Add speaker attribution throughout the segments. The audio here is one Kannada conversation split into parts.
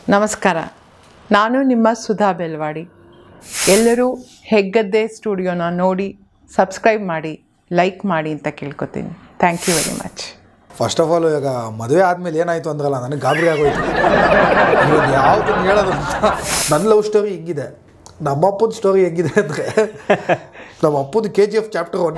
Speaker 1: ನಮಸ್ಕಾರ ನಾನು ನಿಮ್ಮ ಸುಧಾ ಬೆಲ್ವಾಡಿ ಎಲ್ಲರೂ ಹೆಗ್ಗದ್ದೆ ಸ್ಟುಡಿಯೋನ ನೋಡಿ ಸಬ್ಸ್ಕ್ರೈಬ್ ಮಾಡಿ ಲೈಕ್ ಮಾಡಿ ಅಂತ ಕೇಳ್ಕೊತೀನಿ thank you very much
Speaker 2: first of all ಇವಾಗ ಮದುವೆ ಆದಮೇಲೆ ಏನಾಯಿತು ಅಂದ್ರಲ್ಲ ನನಗೆ ಗಾಬರಿ ಆಗೋಯ್ತು ಇವಾಗ ಯಾವ್ದನ್ನ ಹೇಳೋದು ಅಂತ ನನ್ನ ಲವ್ ಸ್ಟೋರಿ ಹಿಂಗಿದೆ ನಮ್ಮ ಅಪ್ಪನ ಸ್ಟೋರಿ ಹೆಂಗಿದೆ ಅಂದರೆ ನಮ್ಮ ಅಪ್ಪನ K G F chapter one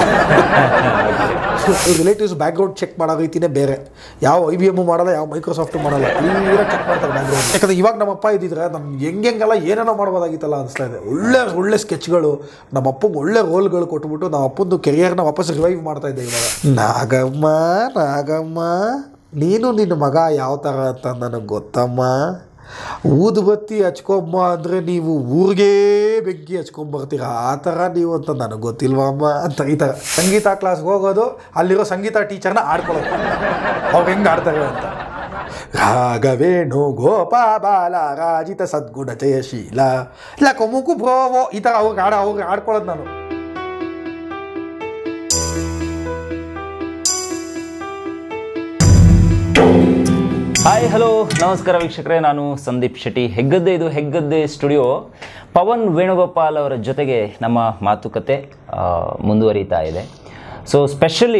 Speaker 2: relatives background check ಮಾಡೋ ರೀತಿನೇ ಬೇರೆ ಯಾವ ಐ ಬಿ ಎಮ್ ಮಾಡಲ್ಲ ಯಾವ ಮೈಕ್ರೋಸಾಫ್ಟ್ ಮಾಡಲ್ಲ ಕ್ಲೀನಾಗಿ ಚೆಕ್ ಮಾಡ್ತಾರೆ ಬ್ಯಾಕ್ಗ್ರೌಂಡ್ ಯಾಕಂದ್ರೆ ಇವಾಗ ನಮ್ಮ ಅಪ್ಪ ಇದ್ದಿದ್ರೆ ನಾನು ಹೆಂಗೆಲ್ಲ ಏನೇನೋ ಮಾಡ್ಬೋದಾಗಿತ್ತಲ್ಲ ಅನಿಸ್ತಾ ಇದೆ ಒಳ್ಳೆ ಒಳ್ಳೆ ಸ್ಕೆಚ್ಗಳು ನಮ್ಮ ಅಪ್ಪಂಗೆ ಒಳ್ಳೆ ರೋಲ್ಗಳು ಕೊಟ್ಬಿಟ್ಟು ನಮ್ಮ ಅಪ್ಪಂದು ಕೆರಿಯರ್ನ ವಾಪಸ್ ರಿವೈವ್ ಮಾಡ್ತಾ ಇದ್ದೆ ಇವಾಗ ನಾಗಮ್ಮ ನಾಗಮ್ಮ ನೀನು ನಿನ್ನ ಮಗ ಯಾವ ಥರ ಅಂತ ನನಗೆ ಗೊತ್ತಮ್ಮ ಊದುಬತ್ತಿ ಹಚ್ಕೊಂಬ ಅಂದರೆ ನೀವು ಊರಿಗೆ ಬೆಂಕಿ ಹಚ್ಕೊಂಬರ್ತೀರ ಆ ಥರ ನೀವು ಅಂತ ನನಗೆ ಗೊತ್ತಿಲ್ವಮ್ಮ ಅಂತ ಈ ಥರ ಸಂಗೀತ ಕ್ಲಾಸ್ಗೆ ಹೋಗೋದು ಅಲ್ಲಿರೋ ಸಂಗೀತ ಟೀಚರ್ನ ಆಡ್ಕೊಳ್ಳೋದು ಅವ್ರು ಹೆಂಗೆ ಆಡ್ತಾರೆ ಅಂತ ರಾಘವೇಣು ಗೋಪಾಲ ರಾಜಿತ ಸದ್ಗುಣ ಜಯಶೀಲ ಇಲ್ಲ ಕೊಮ್ಮುಕು ಬ್ರೋವೋ ಈ ಥರ ಅವ್ರಿಗೆ ಆಡ ಅವ್ರಿಗೆ ಆಡ್ಕೊಳ್ಳೋದು ನಾನು
Speaker 3: ಹಾಯ್ ಹಲೋ ನಮಸ್ಕಾರ ವೀಕ್ಷಕರೇ ನಾನು ಸಂದೀಪ್ ಶೆಟ್ಟಿ ಹೆಗ್ಗದ್ದೆ ಇದು ಹೆಗ್ಗದ್ದೆ ಸ್ಟುಡಿಯೋ ಪವನ್ ವೇಣುಗೋಪಾಲ್ ಅವರ ಜೊತೆಗೆ ನಮ್ಮ ಮಾತುಕತೆ ಆ, ಮುಂದುವರಿತಾ ಇದೆ ಸೊ ಸ್ಪೆಷಲಿ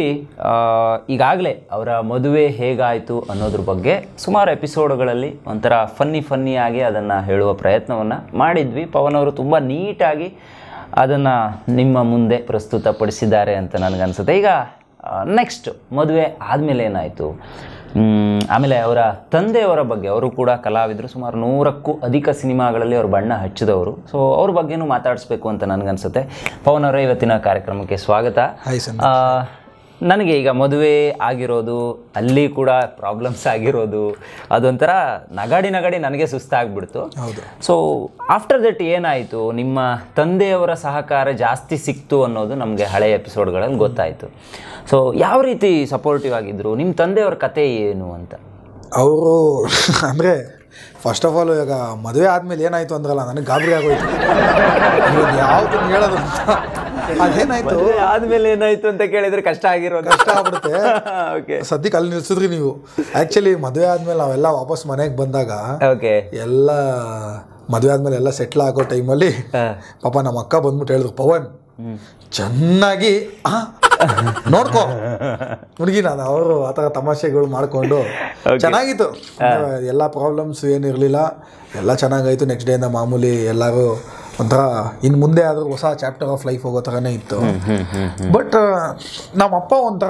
Speaker 3: ಈಗಾಗಲೇ ಅವರ ಮದುವೆ ಹೇಗಾಯಿತು ಅನ್ನೋದ್ರ ಬಗ್ಗೆ ಸುಮಾರು ಎಪಿಸೋಡ್ಗಳಲ್ಲಿ ಒಂಥರ ಫನ್ನಿ ಫನ್ನಿಯಾಗಿ ಅದನ್ನು ಹೇಳುವ ಪ್ರಯತ್ನವನ್ನು ಮಾಡಿದ್ವಿ ಪವನ್ ಅವರು ತುಂಬ ನೀಟಾಗಿ ಅದನ್ನು ನಿಮ್ಮ ಮುಂದೆ ಪ್ರಸ್ತುತಪಡಿಸಿದ್ದಾರೆ ಅಂತ ನನಗನ್ಸುತ್ತೆ ಈಗ ನೆಕ್ಸ್ಟ್ ಮದುವೆ ಆದಮೇಲೆ ಏನಾಯಿತು ಮ್, ಆಮೇಲೆ ಅವರ ತಂದೆಯವರ ಬಗ್ಗೆ ಅವರು ಕೂಡ ಕಲಾವಿದರು ಸುಮಾರು ನೂರಕ್ಕೂ ಅಧಿಕ ಸಿನಿಮಾಗಳಲ್ಲಿ ಅವರು ಬಣ್ಣ ಹಚ್ಚಿದವರು ಸೊ ಅವ್ರ ಬಗ್ಗೆನೂ ಮಾತಾಡಿಸ್ಬೇಕು ಅಂತ ನನಗನ್ಸುತ್ತೆ ಪವನ್ ಅವರೇ ಇವತ್ತಿನ ಕಾರ್ಯಕ್ರಮಕ್ಕೆ ಸ್ವಾಗತ
Speaker 2: ಹಾಯ್ ಸಂದೀಪ್.
Speaker 3: ಆ, ನನಗೆ ಈಗ ಮದುವೆ ಆಗಿರೋದು ಅಲ್ಲಿ ಕೂಡ ಪ್ರಾಬ್ಲಮ್ಸ್ ಆಗಿರೋದು ಅದೊಂಥರ ನಗಾಡಿ ನಗಾಡಿ ನನಗೆ ಸುಸ್ತಾಗ್ಬಿಡ್ತು
Speaker 2: ಹೌದು
Speaker 3: ಸೊ ಆಫ್ಟರ್ ದಟ್ ಏನಾಯಿತು ನಿಮ್ಮ ತಂದೆಯವರ ಸಹಕಾರ ಜಾಸ್ತಿ ಸಿಕ್ತು ಅನ್ನೋದು ನಮಗೆ ಹಳೆಯ ಎಪಿಸೋಡ್ಗಳಲ್ಲಿ ಗೊತ್ತಾಯಿತು ಸೊ ಯಾವ ರೀತಿ ಸಪೋರ್ಟಿವ್ ಆಗಿದ್ರು ನಿಮ್ಮ ತಂದೆಯವರ ಕತೆ ಏನು ಅಂತ
Speaker 2: ಅವರು ಅಂದರೆ ಫಸ್ಟ್ ಆಫ್ ಆಲ್ ಇವಾಗ ಮದುವೆ ಆದಮೇಲೆ ಏನಾಯಿತು ಅಂದ್ರಲ್ಲ ನನಗೆ ಗಾಬರಿ ಆಗೋಯ್ತು ಇವಾಗ ಯಾವ್ದನ್ನ ಹೇಳೋದು ಅಂತ ಅದೇನಾಯಿತು
Speaker 3: ಆದ್ಮೇಲೆ ಏನಾಯ್ತು ಅಂತ ಕೇಳಿದ್ರೆ ಕಷ್ಟ ಆಗಿರೋದು
Speaker 2: ಕಷ್ಟ ಆಗ್ಬಿಡುತ್ತೆ
Speaker 3: ಓಕೆ
Speaker 2: ಸದ್ಯಕ್ಕೆ ಅಲ್ಲಿ ನಿಲ್ಸಿದ್ರಿ ನೀವು ಆ್ಯಕ್ಚುಲಿ ಮದುವೆ ಆದಮೇಲೆ ನಾವೆಲ್ಲ ವಾಪಸ್ ಮನೆಗೆ ಬಂದಾಗ
Speaker 3: ಓಕೆ
Speaker 2: ಎಲ್ಲ ಮದುವೆ ಆದಮೇಲೆ ಎಲ್ಲ ಸೆಟ್ಲ್ ಆಗೋ ಟೈಮಲ್ಲಿ ಪಾಪ ನಮ್ಮ ಅಕ್ಕ ಬಂದ್ಬಿಟ್ಟು ಹೇಳಿದ್ರು ಪವನ್ ಚೆನ್ನಾಗಿ ಆ, ನೋಡ್ಕೋ ಹುಡುಗಿ ನಾನು ಅವರು ಆ ಥರ ತಮಾಷೆಗಳು ಮಾಡಿಕೊಂಡು ಚೆನ್ನಾಗಿತ್ತು ಎಲ್ಲ ಪ್ರಾಬ್ಲಮ್ಸ್ ಏನಿರಲಿಲ್ಲ ಎಲ್ಲ ಚೆನ್ನಾಗಾಯಿತು ನೆಕ್ಸ್ಟ್ ಡೇಯಿಂದ ಮಾಮೂಲಿ ಎಲ್ಲರೂ ಒಂಥರ ಇನ್ನು ಮುಂದೆ ಆದರೂ ಹೊಸ ಚಾಪ್ಟರ್ ಆಫ್ ಲೈಫ್ ಹೋಗೋ ಥರನೇ ಇತ್ತು ಬಟ್ ನಮ್ಮಪ್ಪ ಒಂಥರ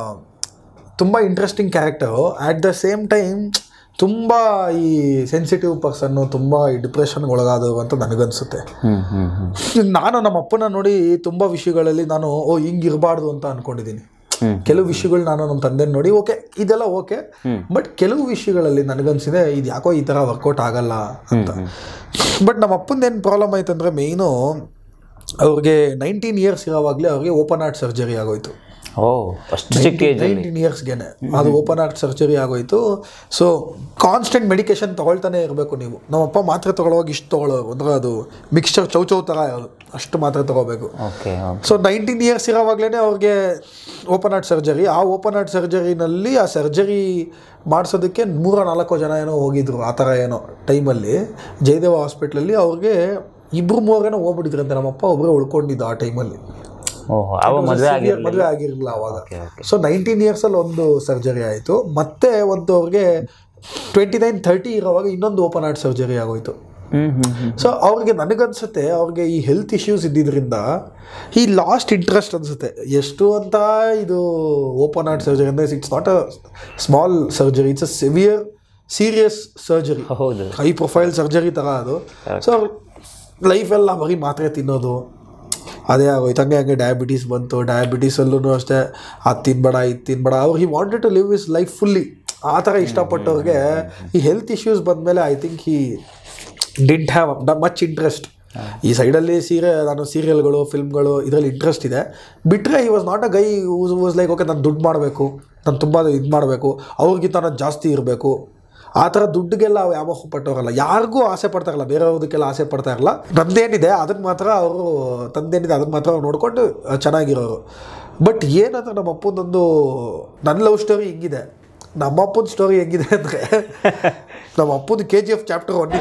Speaker 2: ತುಂಬ interesting character at the same time ತುಂಬ ಈ ಸೆನ್ಸಿಟಿವ್ ಪರ್ಸನ್ನು ತುಂಬ ಈ ಡಿಪ್ರೆಷನ್ಗೆ ಒಳಗಾದವರು ಅಂತ ನನಗನ್ಸುತ್ತೆ ನಾನು ನಮ್ಮ ಅಪ್ಪನ ನೋಡಿ ತುಂಬ ವಿಷಯಗಳಲ್ಲಿ ನಾನು ಓ ಹಿಂಗೆ ಇರಬಾರ್ದು ಅಂತ ಅನ್ಕೊಂಡಿದ್ದೀನಿ ಕೆಲವು ವಿಷಯಗಳು ನಾನು ನಮ್ಮ ತಂದೆ ನೋಡಿ ಓಕೆ ಇದೆಲ್ಲ ಓಕೆ ಬಟ್ ಕೆಲವು ವಿಷಯಗಳಲ್ಲಿ ನನಗನ್ಸಿದೆ ಇದು ಯಾಕೋ ಈ ಥರ ವರ್ಕೌಟ್ ಆಗಲ್ಲ ಅಂತ ಬಟ್ ನಮ್ಮ ಅಪ್ಪಂದೇನು ಪ್ರಾಬ್ಲಮ್ ಆಯ್ತಂದ್ರೆ ಮೇಯ್ನು ಅವ್ರಿಗೆ ನೈನ್ಟೀನ್ ಇಯರ್ಸ್ ಇರೋವಾಗಲೇ ಅವ್ರಿಗೆ ಓಪನ್ ಹಾರ್ಟ್ ಸರ್ಜರಿ ಆಗೋಯ್ತು
Speaker 3: ಓ ಅಷ್ಟು ಚಿಕ್ಕ ಏಜಲ್ಲಿ
Speaker 2: ನೈನ್ಟೀನ್ ಇಯರ್ಸ್ಗೆನೆ ಅದು ಓಪನ್ ಹಾರ್ಟ್ ಸರ್ಜರಿ ಆಗೋಯ್ತು ಸೊ ಕಾನ್ಸ್ಟೆಂಟ್ ಮೆಡಿಕೇಶನ್ ತಗೊಳ್ತಾನೆ ಇರಬೇಕು ನೀವು ನಮ್ಮಪ್ಪ ಮಾತ್ರೆ ತಗೊಳ್ಳುವಾಗ ಇಷ್ಟು ತಗೊಳ್ಳೋರು ಅಂದ್ರೆ ಅದು ಮಿಕ್ಸ್ಚರ್ ಚೌ ಚೌ ಥರ ಇರೋದು ಅಷ್ಟು ಮಾತ್ರೆ ತಗೋಬೇಕು
Speaker 3: ಓಕೆ
Speaker 2: ಸೊ ನೈನ್ಟೀನ್ ಇಯರ್ಸ್ ಇರೋವಾಗಲೇ ಅವ್ರಿಗೆ ಓಪನ್ ಹಾರ್ಟ್ ಸರ್ಜರಿ ಆ ಓಪನ್ ಹಾರ್ಟ್ ಸರ್ಜರಿನಲ್ಲಿ ಆ ಸರ್ಜರಿ ಮಾಡಿಸೋದಕ್ಕೆ ನೂರ ನಾಲ್ಕು ಜನ ಏನೋ ಹೋಗಿದ್ರು ಆ ಥರ ಏನೋ ಟೈಮಲ್ಲಿ ಜಯದೇವ ಹಾಸ್ಪಿಟ್ಲಲ್ಲಿ ಅವ್ರಿಗೆ ಇಬ್ಬರು ಮೂವರೇನೋ ಹೋಗ್ಬಿಟ್ಟಿದ್ರಂತೆ ನಮ್ಮಪ್ಪ ಒಬ್ಬರೇ ಉಳ್ಕೊಂಡಿದ್ದು ಆ ಟೈಮಲ್ಲಿ
Speaker 3: ಓಹ್ ಅವ ಮದುವೆ ಆಗಿರಲಿಲ್ಲ
Speaker 2: ಮದುವೆ ಆಗಿರಲಿಲ್ಲ ಅವಾಗ ಸೊ ನೈನ್ಟೀನ್ ಇಯರ್ಸಲ್ಲಿ ಒಂದು ಸರ್ಜರಿ ಆಯಿತು ಮತ್ತೆ ಒಂದು ಅವ್ರಿಗೆ ಟ್ವೆಂಟಿ ನೈನ್ ಥರ್ಟಿ ಇರೋವಾಗ ಇನ್ನೊಂದು ಓಪನ್ ಹಾರ್ಟ್ ಸರ್ಜರಿ ಆಗೋಯ್ತು
Speaker 3: ಹ್ಮ್ ಹ್ಮ್ ಹ್ಮ್
Speaker 2: ಸೊ ಅವ್ರಿಗೆ ನನಗನ್ಸುತ್ತೆ ಅವ್ರಿಗೆ ಈ ಹೆಲ್ತ್ ಇಶ್ಯೂಸ್ ಇದ್ದಿದ್ದರಿಂದ ಈ ಲಾಸ್ಟ್ ಇಂಟ್ರೆಸ್ಟ್ ಅನಿಸುತ್ತೆ ಎಷ್ಟು ಅಂತ ಇದು ಓಪನ್ ಹಾರ್ಟ್ ಸರ್ಜರಿ ಅಂದರೆ it's not a small surgery it's a severe serious surgery
Speaker 3: ಹೌದು
Speaker 2: ಹೈ ಪ್ರೊಫೈಲ್ ಸರ್ಜರಿ ಥರ ಅದು ಸೊ ಲೈಫೆಲ್ಲ ಬರೀ ಮಾತ್ರೆ ತಿನ್ನೋದು ಅದೇ ಆಗೋಯ್ತು ಹಂಗೆ ಹಂಗೆ ಡಯಾಬಿಟೀಸ್ ಬಂತು ಡಯಾಬಿಟೀಸಲ್ಲೂ ಅಷ್ಟೇ ಅದು ತಿನ್ಬೇಡ ಇದು ತಿನ್ಬೇಡ ಅವ್ರು he wanted to live his life fully ಆ ಥರ ಇಷ್ಟಪಟ್ಟವ್ರಿಗೆ ಈ ಹೆಲ್ತ್ ಇಶ್ಯೂಸ್ ಬಂದಮೇಲೆ I think he didn't have much interest ಈ ಸೈಡಲ್ಲಿ ಸೀರೆ ನಾನು ಸೀರಿಯಲ್ಗಳು ಫಿಲ್ಮ್ಗಳು ಇದರಲ್ಲಿ ಇಂಟ್ರೆಸ್ಟ್ ಇದೆ ಬಿಟ್ಟರೆ ಈ was not a guy was like okay ನಾನು ದುಡ್ಡು ಮಾಡಬೇಕು ನಾನು ತುಂಬ ಇದು ಮಾಡಬೇಕು ಅವ್ರಿಗಿಂತ ನಾನು ಜಾಸ್ತಿ ಇರಬೇಕು ಆ ಥರ ದುಡ್ಡಿಗೆಲ್ಲ ವ್ಯಾಮೋಹ ಪಟ್ಟವರಲ್ಲ ಯಾರಿಗೂ ಆಸೆ ಪಡ್ತಾರಲ್ಲ ಬೇರೆಯವ್ರದಕ್ಕೆಲ್ಲ ಆಸೆ ಪಡ್ತಾ ಇರಲ್ಲ ನಂದೇನಿದೆ ಅದಕ್ಕೆ ಮಾತ್ರ ಅವರು ತಂದೇನಿದೆ ಅದಕ್ಕೆ ಮಾತ್ರ ಅವ್ರು ನೋಡ್ಕೊಂಡು ಅಹ್, ಚೆನ್ನಾಗಿರೋರು ಬಟ್ ಏನಂದ್ರೆ ನಮ್ಮ ಅಪ್ಪಂದೊಂದು ನನ್ನ ಲವ್ ಸ್ಟೋರಿ ಹಿಂಗಿದೆ ನಮ್ಮ ಅಪ್ಪನ ಸ್ಟೋರಿ ಹೆಂಗಿದೆ ಅಂದರೆ ನಮ್ಮ ಅಪ್ಪದು K G F chapter one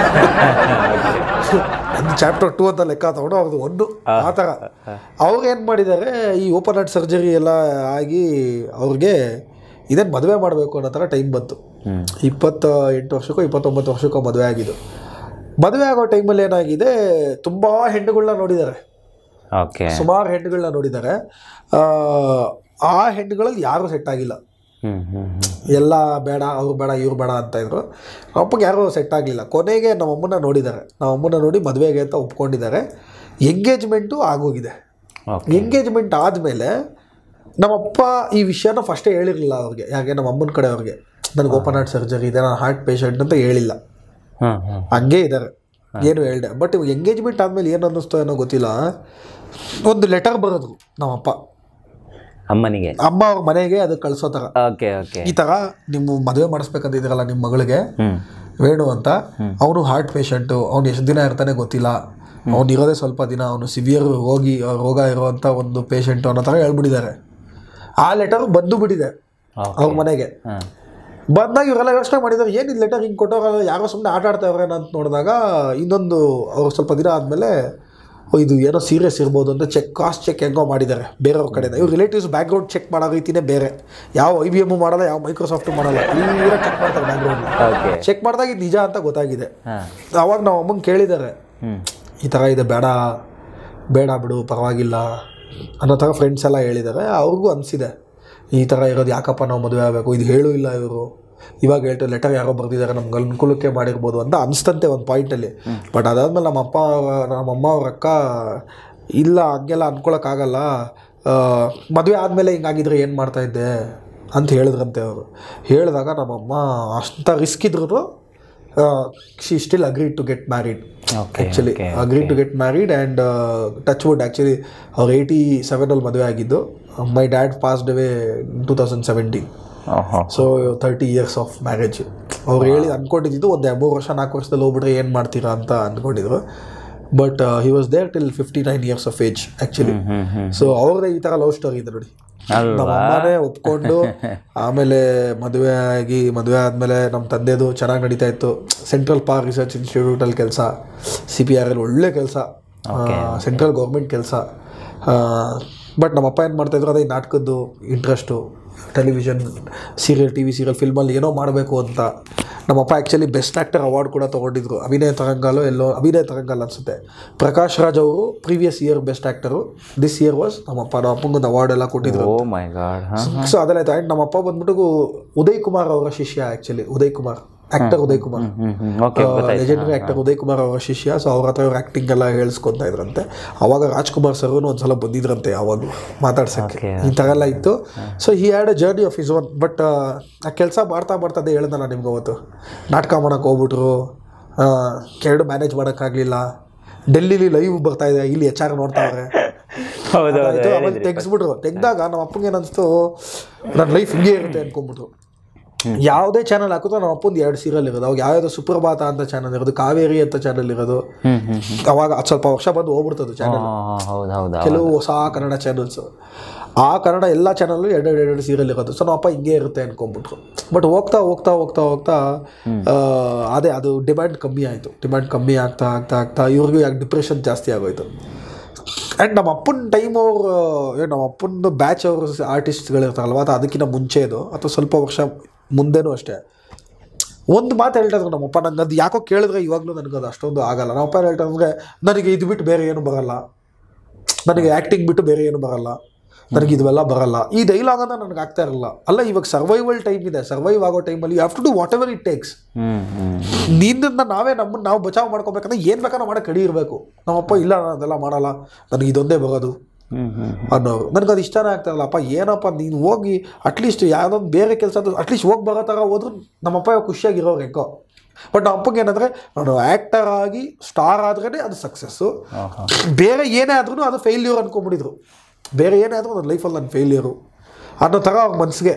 Speaker 2: ಒಂದು ಚಾಪ್ಟರ್ ಟೂ ಅಂತ ಲೆಕ್ಕ ತಗೊಂಡು ಅವ್ರದ್ದು ಒಂದು ಆ ಥರ ಅವ್ರು ಏನು ಮಾಡಿದ್ದಾರೆ ಈ ಓಪನ್ ಹಾರ್ಟ್ ಸರ್ಜರಿ ಎಲ್ಲ ಆಗಿ ಅವ್ರಿಗೆ ಇದೇನು ಮದುವೆ ಮಾಡಬೇಕು ಅನ್ನೋ ಥರ ಟೈಮ್ ಬಂತು ಇಪ್ಪತ್ತ ಎಂಟು ವರ್ಷಕ್ಕೋ ಇಪ್ಪತ್ತೊಂಬತ್ತು ವರ್ಷಕ್ಕೋ ಮದುವೆ ಆಗಿದ್ದು ಮದುವೆ ಆಗೋ ಟೈಮಲ್ಲಿ ಏನಾಗಿದೆ ತುಂಬ ಹೆಣ್ಣುಗಳನ್ನ ನೋಡಿದ್ದಾರೆ
Speaker 3: ಓಕೆ
Speaker 2: ಸುಮಾರು ಹೆಣ್ಣುಗಳನ್ನ ನೋಡಿದ್ದಾರೆ ಆ, ಆ ಹೆಣ್ಣುಗಳಲ್ಲಿ ಯಾರೂ ಸೆಟ್ ಆಗಿಲ್ಲ
Speaker 3: ಹ್ಮ್ ಹ್ಮ್ ಹ್ಮ್
Speaker 2: ಎಲ್ಲ ಬೇಡ ಅವ್ರು ಬೇಡ ಇವ್ರು ಬೇಡ ಅಂತ ಇದ್ರು ಅಪ್ಪಗೆ ಯಾರೂ ಸೆಟ್ ಆಗಲಿಲ್ಲ ಕೊನೆಗೆ ನಮ್ಮಮ್ಮನ ನೋಡಿದ್ದಾರೆ ನಮ್ಮಮ್ಮನ ನೋಡಿ ಮದುವೆಗೆ ಅಂತ ಒಪ್ಕೊಂಡಿದ್ದಾರೆ ಎಂಗೇಜ್ಮೆಂಟು ಆಗೋಗಿದೆ
Speaker 3: ಓಕೆ
Speaker 2: ಎಂಗೇಜ್ಮೆಂಟ್ ಆದಮೇಲೆ ನಮ್ಮಪ್ಪ ಈ ವಿಷಯನ ಫಸ್ಟೇ ಹೇಳಿರಲಿಲ್ಲ ಅವ್ರಿಗೆ ಯಾಕೆ ನಮ್ಮ ಅಮ್ಮನ ಕಡೆ ಅವ್ರಿಗೆ ನನಗೆ ಓಪನ್ ಹಾರ್ಟ್ ಸರ್ಜರಿ ಇದೆ ನಾನು ಹಾರ್ಟ್ ಪೇಷಂಟ್ ಅಂತ ಹೇಳಿಲ್ಲ
Speaker 3: ಹ್ಮ್ ಹ್ಮ್
Speaker 2: ಹಂಗೆ ಇದ್ದಾರೆ ಏನು ಹೇಳ್ದೆ ಬಟ್ ಎಂಗೇಜ್ಮೆಂಟ್ ಆದಮೇಲೆ ಏನು ಅನ್ನಿಸ್ತೋ ಏನೋ ಗೊತ್ತಿಲ್ಲ ಒಂದು ಲೆಟರ್ ಬರೋದು ನಮ್ಮಪ್ಪ
Speaker 3: ಅಮ್ಮನಿಗೆ
Speaker 2: ಅಮ್ಮ ಅವ್ರ ಮನೆಗೆ ಅದು ಕಳಿಸೋ ಥರ
Speaker 3: ಓಕೆ ಓಕೆ
Speaker 2: ಈ ಥರ ನಿಮ್ಮ ಮದುವೆ ಮಾಡಿಸ್ಬೇಕಂತಿದ್ದೀರಲ್ಲ ನಿಮ್ಮ ಮಗಳಿಗೆ
Speaker 3: ಹ್ಮ್
Speaker 2: ವೇಣು ಅಂತ ಅವನು ಹಾರ್ಟ್ ಪೇಷಂಟು ಅವ್ನು ಎಷ್ಟು ದಿನ ಇರ್ತಾನೆ ಗೊತ್ತಿಲ್ಲ ಅವ್ನು ಇರೋದೇ ಸ್ವಲ್ಪ ದಿನ ಅವನು ಸಿವಿಯರ್ ಹೋಗಿ ರೋಗ ಇರುವಂಥ ಒಂದು ಪೇಷಂಟು ಅನ್ನೋ ಥರ ಹೇಳ್ಬಿಟ್ಟಿದ್ದಾರೆ ಆ ಲೆಟರ್ ಬಂದು ಬಿಟ್ಟಿದೆ ಅವ್ರ ಮನೆಗೆ
Speaker 3: ಹಾಂ
Speaker 2: ಬಂದಾಗ ಇವರೆಲ್ಲ ಯೋಚನೆ ಮಾಡಿದ್ದಾರೆ ಏನು ಇದು ಲೆಟರ್ ಹಿಂಗೆ ಕೊಟ್ಟೋಗ ಯಾರೋ ಸುಮ್ಮನೆ ಆಟ ಆಡ್ತಾ ಇವ್ರೇನೋ ಅಂತ ನೋಡಿದಾಗ ಇನ್ನೊಂದು ಅವ್ರು ಸ್ವಲ್ಪ ದಿನ ಆದಮೇಲೆ ಇದು ಏನೋ ಸೀರಿಯಸ್ ಇರ್ಬೋದು ಅಂತ ಚೆಕ್ ಕಾಸ್ಟ್ ಚೆಕ್ ಹೆಂಗೋ ಮಾಡಿದ್ದಾರೆ ಬೇರೆಯವ್ರ ಕಡೆಯಿಂದ ಇವ್ರು ರಿಲೇಟಿವ್ಸ್ ಬ್ಯಾಕ್ಗ್ರೌಂಡ್ ಚೆಕ್ ಮಾಡೋ ರೀತಿನೇ ಬೇರೆ ಯಾವ ಐ ಬಿ ಎಮ್ಮು ಮಾಡಲ್ಲ ಯಾವ ಮೈಕ್ರೋಸಾಫ್ಟು ಮಾಡಲ್ಲ ಕ್ಲೀನಾಗಿ ಚೆಕ್ ಮಾಡ್ತಾರೆ ಬ್ಯಾಕ್ಗ್ರೌಂಡ್
Speaker 3: ಓಕೆ
Speaker 2: ಚೆಕ್ ಮಾಡಿದಾಗ ಇದು ನಿಜ ಅಂತ ಗೊತ್ತಾಗಿದೆ
Speaker 3: ಹಾಂ
Speaker 2: ಅವಾಗ ನಾವು ಅಮ್ಮಂಗೆ ಕೇಳಿದ್ದಾರೆ
Speaker 3: ಹ್ಮ್
Speaker 2: ಈ ಥರ ಇದೆ ಬೇಡ ಬೇಡ ಬಿಡು ಪರವಾಗಿಲ್ಲ ಅನ್ನೋ ಥರ ಫ್ರೆಂಡ್ಸ್ ಎಲ್ಲ ಹೇಳಿದ್ದಾರೆ ಅವ್ರಿಗೂ ಅನಿಸಿದೆ ಈ ಥರ ಇರೋದು ಯಾಕಪ್ಪ ನಾವು ಮದುವೆ ಆಗಬೇಕು ಇದು ಹೇಳೂ ಇಲ್ಲ ಇವರು ಇವಾಗ ಹೇಳ್ತು ಲೆಟರ್ ಯಾರೋ ಬರೆದಿದ್ದಾರೆ ನಮ್ಗೆ ಅನುಕೂಲಕ್ಕೆ ಮಾಡಿರ್ಬೋದು ಅಂತ ಅನಿಸ್ತಂತೆ ಒಂದು ಪಾಯಿಂಟಲ್ಲಿ ಬಟ್ ಅದಾದ್ಮೇಲೆ ನಮ್ಮ ಅಪ್ಪ ನಮ್ಮ ಅಮ್ಮ ಅವ್ರ ಅಕ್ಕ ಇಲ್ಲ ಹಂಗೆಲ್ಲ ಅನ್ಕೊಳಕ್ಕಾಗಲ್ಲ ಮದುವೆ ಆದಮೇಲೆ ಹಿಂಗಾಗಿದ್ರೆ ಏನು ಮಾಡ್ತಾಯಿದ್ದೆ ಅಂತ ಹೇಳಿದ್ರಂತೆ ಅವರು ಹೇಳಿದಾಗ ನಮ್ಮಮ್ಮ ಅಷ್ಟ ರಿಸ್ಕ್ ಇದ್ರು she still agree to get married
Speaker 3: Okay,
Speaker 2: actually
Speaker 3: okay,
Speaker 2: agree to get married and touch wood actually ಅವ್ರು ಏಯ್ಟಿ ಸೆವೆನಲ್ಲಿ ಮದುವೆ ಆಗಿದ್ದು my dad passed away two thousand seventeen
Speaker 3: ಓಹೋ
Speaker 2: so thirty years of marriage ಅವ್ರು ಹೇಳಿ ಅಂದ್ಕೊಂಡಿದ್ದು ಒಂದು ಮೂರು ವರ್ಷ ನಾಲ್ಕು ವರ್ಷದಲ್ಲಿ ಹೋಗ್ಬಿಟ್ರೆ ಏನು ಮಾಡ್ತೀರಾ ಅಂತ ಅಂದ್ಕೊಂಡಿದ್ರು but he was there till fifty nine years of age actually
Speaker 3: hmm hmm
Speaker 2: so ಅವ್ರದ್ದೇ ಈ ಥರ ಲವ್ ಸ್ಟೋರಿ ಇದೆ ನೋಡಿ
Speaker 3: ಅಲ್ವಾ
Speaker 2: ನಮ್ಮ ಅಮ್ಮನೇ ಒಪ್ಕೊಂಡು ಆಮೇಲೆ ಮದುವೆ ಆಗಿ ಮದುವೆ ಆದಮೇಲೆ ನಮ್ಮ ತಂದೆದು ಚೆನ್ನಾಗಿ ನಡೀತಾ ಇತ್ತು ಸೆಂಟ್ರಲ್ ಪಾರ್ಕ್ ರಿಸರ್ಚ್ ಇನ್ಸ್ಟಿಟ್ಯೂಟಲ್ಲಿ ಕೆಲಸ ಸಿ ಪಿ ಆರ್ ಎಲ್ ಒಳ್ಳೆ ಕೆಲಸ ಸೆಂಟ್ರಲ್ ಗೌರ್ಮೆಂಟ್ ಕೆಲಸ ಬಟ್ ನಮ್ಮಪ್ಪ ಏನು ಮಾಡ್ತಾಯಿದ್ರು ಅದೇ ಈ ನಾಟಕದ್ದು interest television serial T V serial ಫಿಲ್ಮಲ್ಲಿ ಏನೋ ಮಾಡಬೇಕು ಅಂತ ನಮ್ಮಪ್ಪ ಆ್ಯಕ್ಚುಲಿ ಬೆಸ್ಟ್ ಆ್ಯಕ್ಟರ್ ಅವಾರ್ಡ್ ಕೂಡ ತೊಗೊಂಡಿದ್ರು ಅಭಿನಯ ತರಂಗಾಲು ಎಲ್ಲೋ ಅಭಿನಯ ತರಂಗಾಲ್ ಅನಿಸುತ್ತೆ ಪ್ರಕಾಶ್ ರಾಜ್ ಅವರು previous year best actor this year was ನಮ್ಮಪ್ಪ ನಮ್ಮ ಅಪ್ಪಂಗೊಂದು ಅವಾರ್ಡ್ ಎಲ್ಲ ಕೊಟ್ಟಿದ್ರು
Speaker 3: ಓ ಮೈ ಗಾಡ್ ಹಾಂ
Speaker 2: ಸೊ ಅದೆಲ್ಲ ಆಯ್ತು ಆ್ಯಂಡ್ ನಮ್ಮ ಅಪ್ಪ ಬಂದ್ಬಿಟ್ಟು ಉದಯ್ ಕುಮಾರ್ ಅವರ ಶಿಷ್ಯ actually Uday Kumar actor Uday Kumar
Speaker 3: hmm hmm okay ಗೊತ್ತಾಯ್ತು
Speaker 2: ಲೆಜೆಂಡರಿ ಆ್ಯಕ್ಟರ್ ಉದಯ್ ಕುಮಾರ್ ಅವರ ಶಿಷ್ಯ ಸೊ ಅವ್ರ ಹತ್ರ ಅವ್ರ ಆ್ಯಕ್ಟಿಂಗ್ ಎಲ್ಲ ಹೇಳಿಸ್ಕೊತಾ ಇದ್ರಂತೆ ಅವಾಗ ರಾಜ್ಕುಮಾರ್ ಸರ್ ಒಂದ್ಸಲ ಬಂದಿದ್ರಂತೆ ಯಾವಾಗಲೂ ಮಾತಾಡ್ಸೋಕ್ಕೆ
Speaker 3: Okay.
Speaker 2: ಈ ಥರ ಎಲ್ಲ ಇತ್ತು so he had a journey of his own but ಆ ಕೆಲಸ ಮಾಡ್ತಾ ಮಾಡ್ತಾ ಅದೇ ಹೇಳ್ದಲ್ಲ ನಿಮ್ಗೆ ಅವತ್ತು ನಾಟಕ ಮಾಡೋಕೆ ಹೋಗ್ಬಿಟ್ರು ಕೆರಡು ಮ್ಯಾನೇಜ್ ಮಾಡೋಕ್ಕಾಗಲಿಲ್ಲ ಡೆಲ್ಲಿಲಿ ಲೈವ್ ಬರ್ತಾ ಇದೆ ಇಲ್ಲಿ ಎಚ್ ಆರ್ ನೋಡ್ತಾವ್ರೆ
Speaker 3: ಹೌದು
Speaker 2: ಆಯ್ತು ಆಮೇಲೆ ತೆಗ್ಸ್ಬಿಟ್ರು ತೆಗ್ದಾಗ ನಮ್ಮ ಅಪ್ಪಂಗೆ ಏನನ್ಸ್ತು ನನ್ನ ಲೈಫ್ ಹಿಂಗೆ ಇರುತ್ತೆ ಅನ್ಕೊಂಡ್ಬಿಟ್ರು ಯಾವುದೇ ಚಾನಲ್ ಹಾಕಿದ್ರು ನಮ್ಮ ಅಪ್ಪಂದು ಎರಡು ಸೀರಿಯಲ್ ಇರೋದು ಅವಾಗ ಯಾವ್ಯಾವುದೋ ಸುಪ್ರಭಾತ ಅಂತ ಚಾನಲ್ ಇರೋದು ಕಾವೇರಿ ಅಂತ ಚಾನಲ್ ಇರೋದು
Speaker 3: ಹ್ಮ್ ಹ್ಮ್
Speaker 2: ಅವಾಗ ಅದು ಸ್ವಲ್ಪ ವರ್ಷ ಬಂದು ಹೋಗ್ಬಿಡ್ತದ್ದು ಚಾನಲ್
Speaker 3: ಹೌದು ಹೌದು
Speaker 2: ಕೆಲವು ಹೊಸ ಕನ್ನಡ ಚಾನಲ್ಸ್ ಆ ಕನ್ನಡ ಎಲ್ಲ ಚಾನಲ್ಲು ಎರಡು ಎರಡು ಎರಡು ಸೀರಿಯಲ್ ಇರೋದು ಸೊ ನಮ್ಮ ಅಪ್ಪ ಹಿಂಗೆ ಇರುತ್ತೆ ಅನ್ಕೊಂಡ್ಬಿಟ್ರು ಬಟ್ ಹೋಗ್ತಾ ಹೋಗ್ತಾ ಹೋಗ್ತಾ ಹೋಗ್ತಾ ಆ, ಅದೇ ಅದು ಡಿಮ್ಯಾಂಡ್ ಕಮ್ಮಿ ಆಯಿತು ಡಿಮ್ಯಾಂಡ್ ಕಮ್ಮಿ ಆಗ್ತಾ ಆಗ್ತಾ ಆಗ್ತಾ ಇವ್ರಿಗೂ ಯಾಕೆ ಡಿಪ್ರೆಷನ್ ಜಾಸ್ತಿ ಆಗೋಯ್ತು ಆ್ಯಂಡ್ ನಮ್ಮ ಅಪ್ಪನ ಟೈಮ್ ಅವರು ಏನು ನಮ್ಮ ಅಪ್ಪನ ಬ್ಯಾಚ್ ಅವರು ಆರ್ಟಿಸ್ಟ್ಗಳಿರ್ತಾರಲ್ವ ಅದು ಅದಕ್ಕಿಂತ ಮುಂಚೆದು ಅಥವಾ ಸ್ವಲ್ಪ ವರ್ಷ ಮುಂದೆನೂ ಅಷ್ಟೇ ಒಂದು ಮಾತು ಹೇಳ್ತಾ ಇದ್ರು ನಮ್ಮಪ್ಪ ನಂಗೆ ಅದು ಯಾಕೋ ಕೇಳಿದ್ರೆ ಇವಾಗಲೂ ನನಗೆ ಅದು ಅಷ್ಟೊಂದು ಆಗಲ್ಲ ನಮ್ಮಪ್ಪ ಹೇಳ್ತಾ ಇದ್ರೆ ನನಗೆ ಇದು ಬಿಟ್ಟು ಬೇರೆ ಏನು ಬರಲ್ಲ ನನಗೆ ಆ್ಯಕ್ಟಿಂಗ್ ಬಿಟ್ಟು ಬೇರೆ ಏನು ಬರಲ್ಲ ನನಗೆ ಇದೆಲ್ಲ ಬರಲ್ಲ ಈ ಡೈಲಾಗ್ ಅಂತ ನನಗೆ ಆಗ್ತಾ ಇರಲ್ಲ ಅಲ್ಲ ಇವಾಗ ಸರ್ವೈವಲ್ ಟೈಮ್ ಇದೆ ಸರ್ವೈವ್ ಆಗೋ ಟೈಮಲ್ಲಿ you have to do whatever it takes
Speaker 3: hmm hmm
Speaker 2: ನಿಂದಿಂದ ನಾವೇ ನಮ್ಮನ್ನು ನಾವು ಬಚಾವ್ ಮಾಡ್ಕೋಬೇಕಂದ್ರೆ ಏನು ಬೇಕಾದ್ರೂ ಮಾಡೋ ಕಡಿ ಇರಬೇಕು ನಮ್ಮಪ್ಪ ಇಲ್ಲ ನಾನು ಅದೆಲ್ಲ ಮಾಡಲ್ಲ ನನಗೆ ಇದೊಂದೇ ಬರೋದು
Speaker 3: ಹ್ಮ್ ಹ್ಮ್
Speaker 2: ಅನ್ನೋರು ನನಗೆ ಅದು ಇಷ್ಟನೇ ಆಗ್ತಾ ಇರಲ್ಲ ಅಪ್ಪ ಏನಪ್ಪ ನೀನು ಹೋಗಿ ಅಟ್ಲೀಸ್ಟ್ ಯಾವುದೊಂದು ಬೇರೆ ಕೆಲಸ ಅಟ್ಲೀಸ್ಟ್ ಹೋಗಿ ಬರೋ ಥರ ಹೋದ್ರು ನಮ್ಮಪ್ಪ ಖುಷಿಯಾಗಿರೋರು ಹೆಂಗೋ ಬಟ್ ನಮ್ಮ ಅಪ್ಪಗೆ ಏನಂದರೆ ನಾನು ಆ್ಯಕ್ಟರ್ ಆಗಿ ಸ್ಟಾರ್ ಆದ್ರೇ ಅದು ಸಕ್ಸಸ್ಸು ಬೇರೆ ಏನೇ ಆದ್ರೂ ಅದು ಫೇಲ್ಯೂರ್ ಅನ್ಕೊಂಬಿಟ್ಟಿದ್ರು ಬೇರೆ ಏನೇ ಆದರೂ ನನ್ನ ಲೈಫಲ್ಲಿ ನನ್ನ ಫೇಲ್ಯೂರು ಅನ್ನೋ ಥರ ಅವ್ರ ಮನಸ್ಸಿಗೆ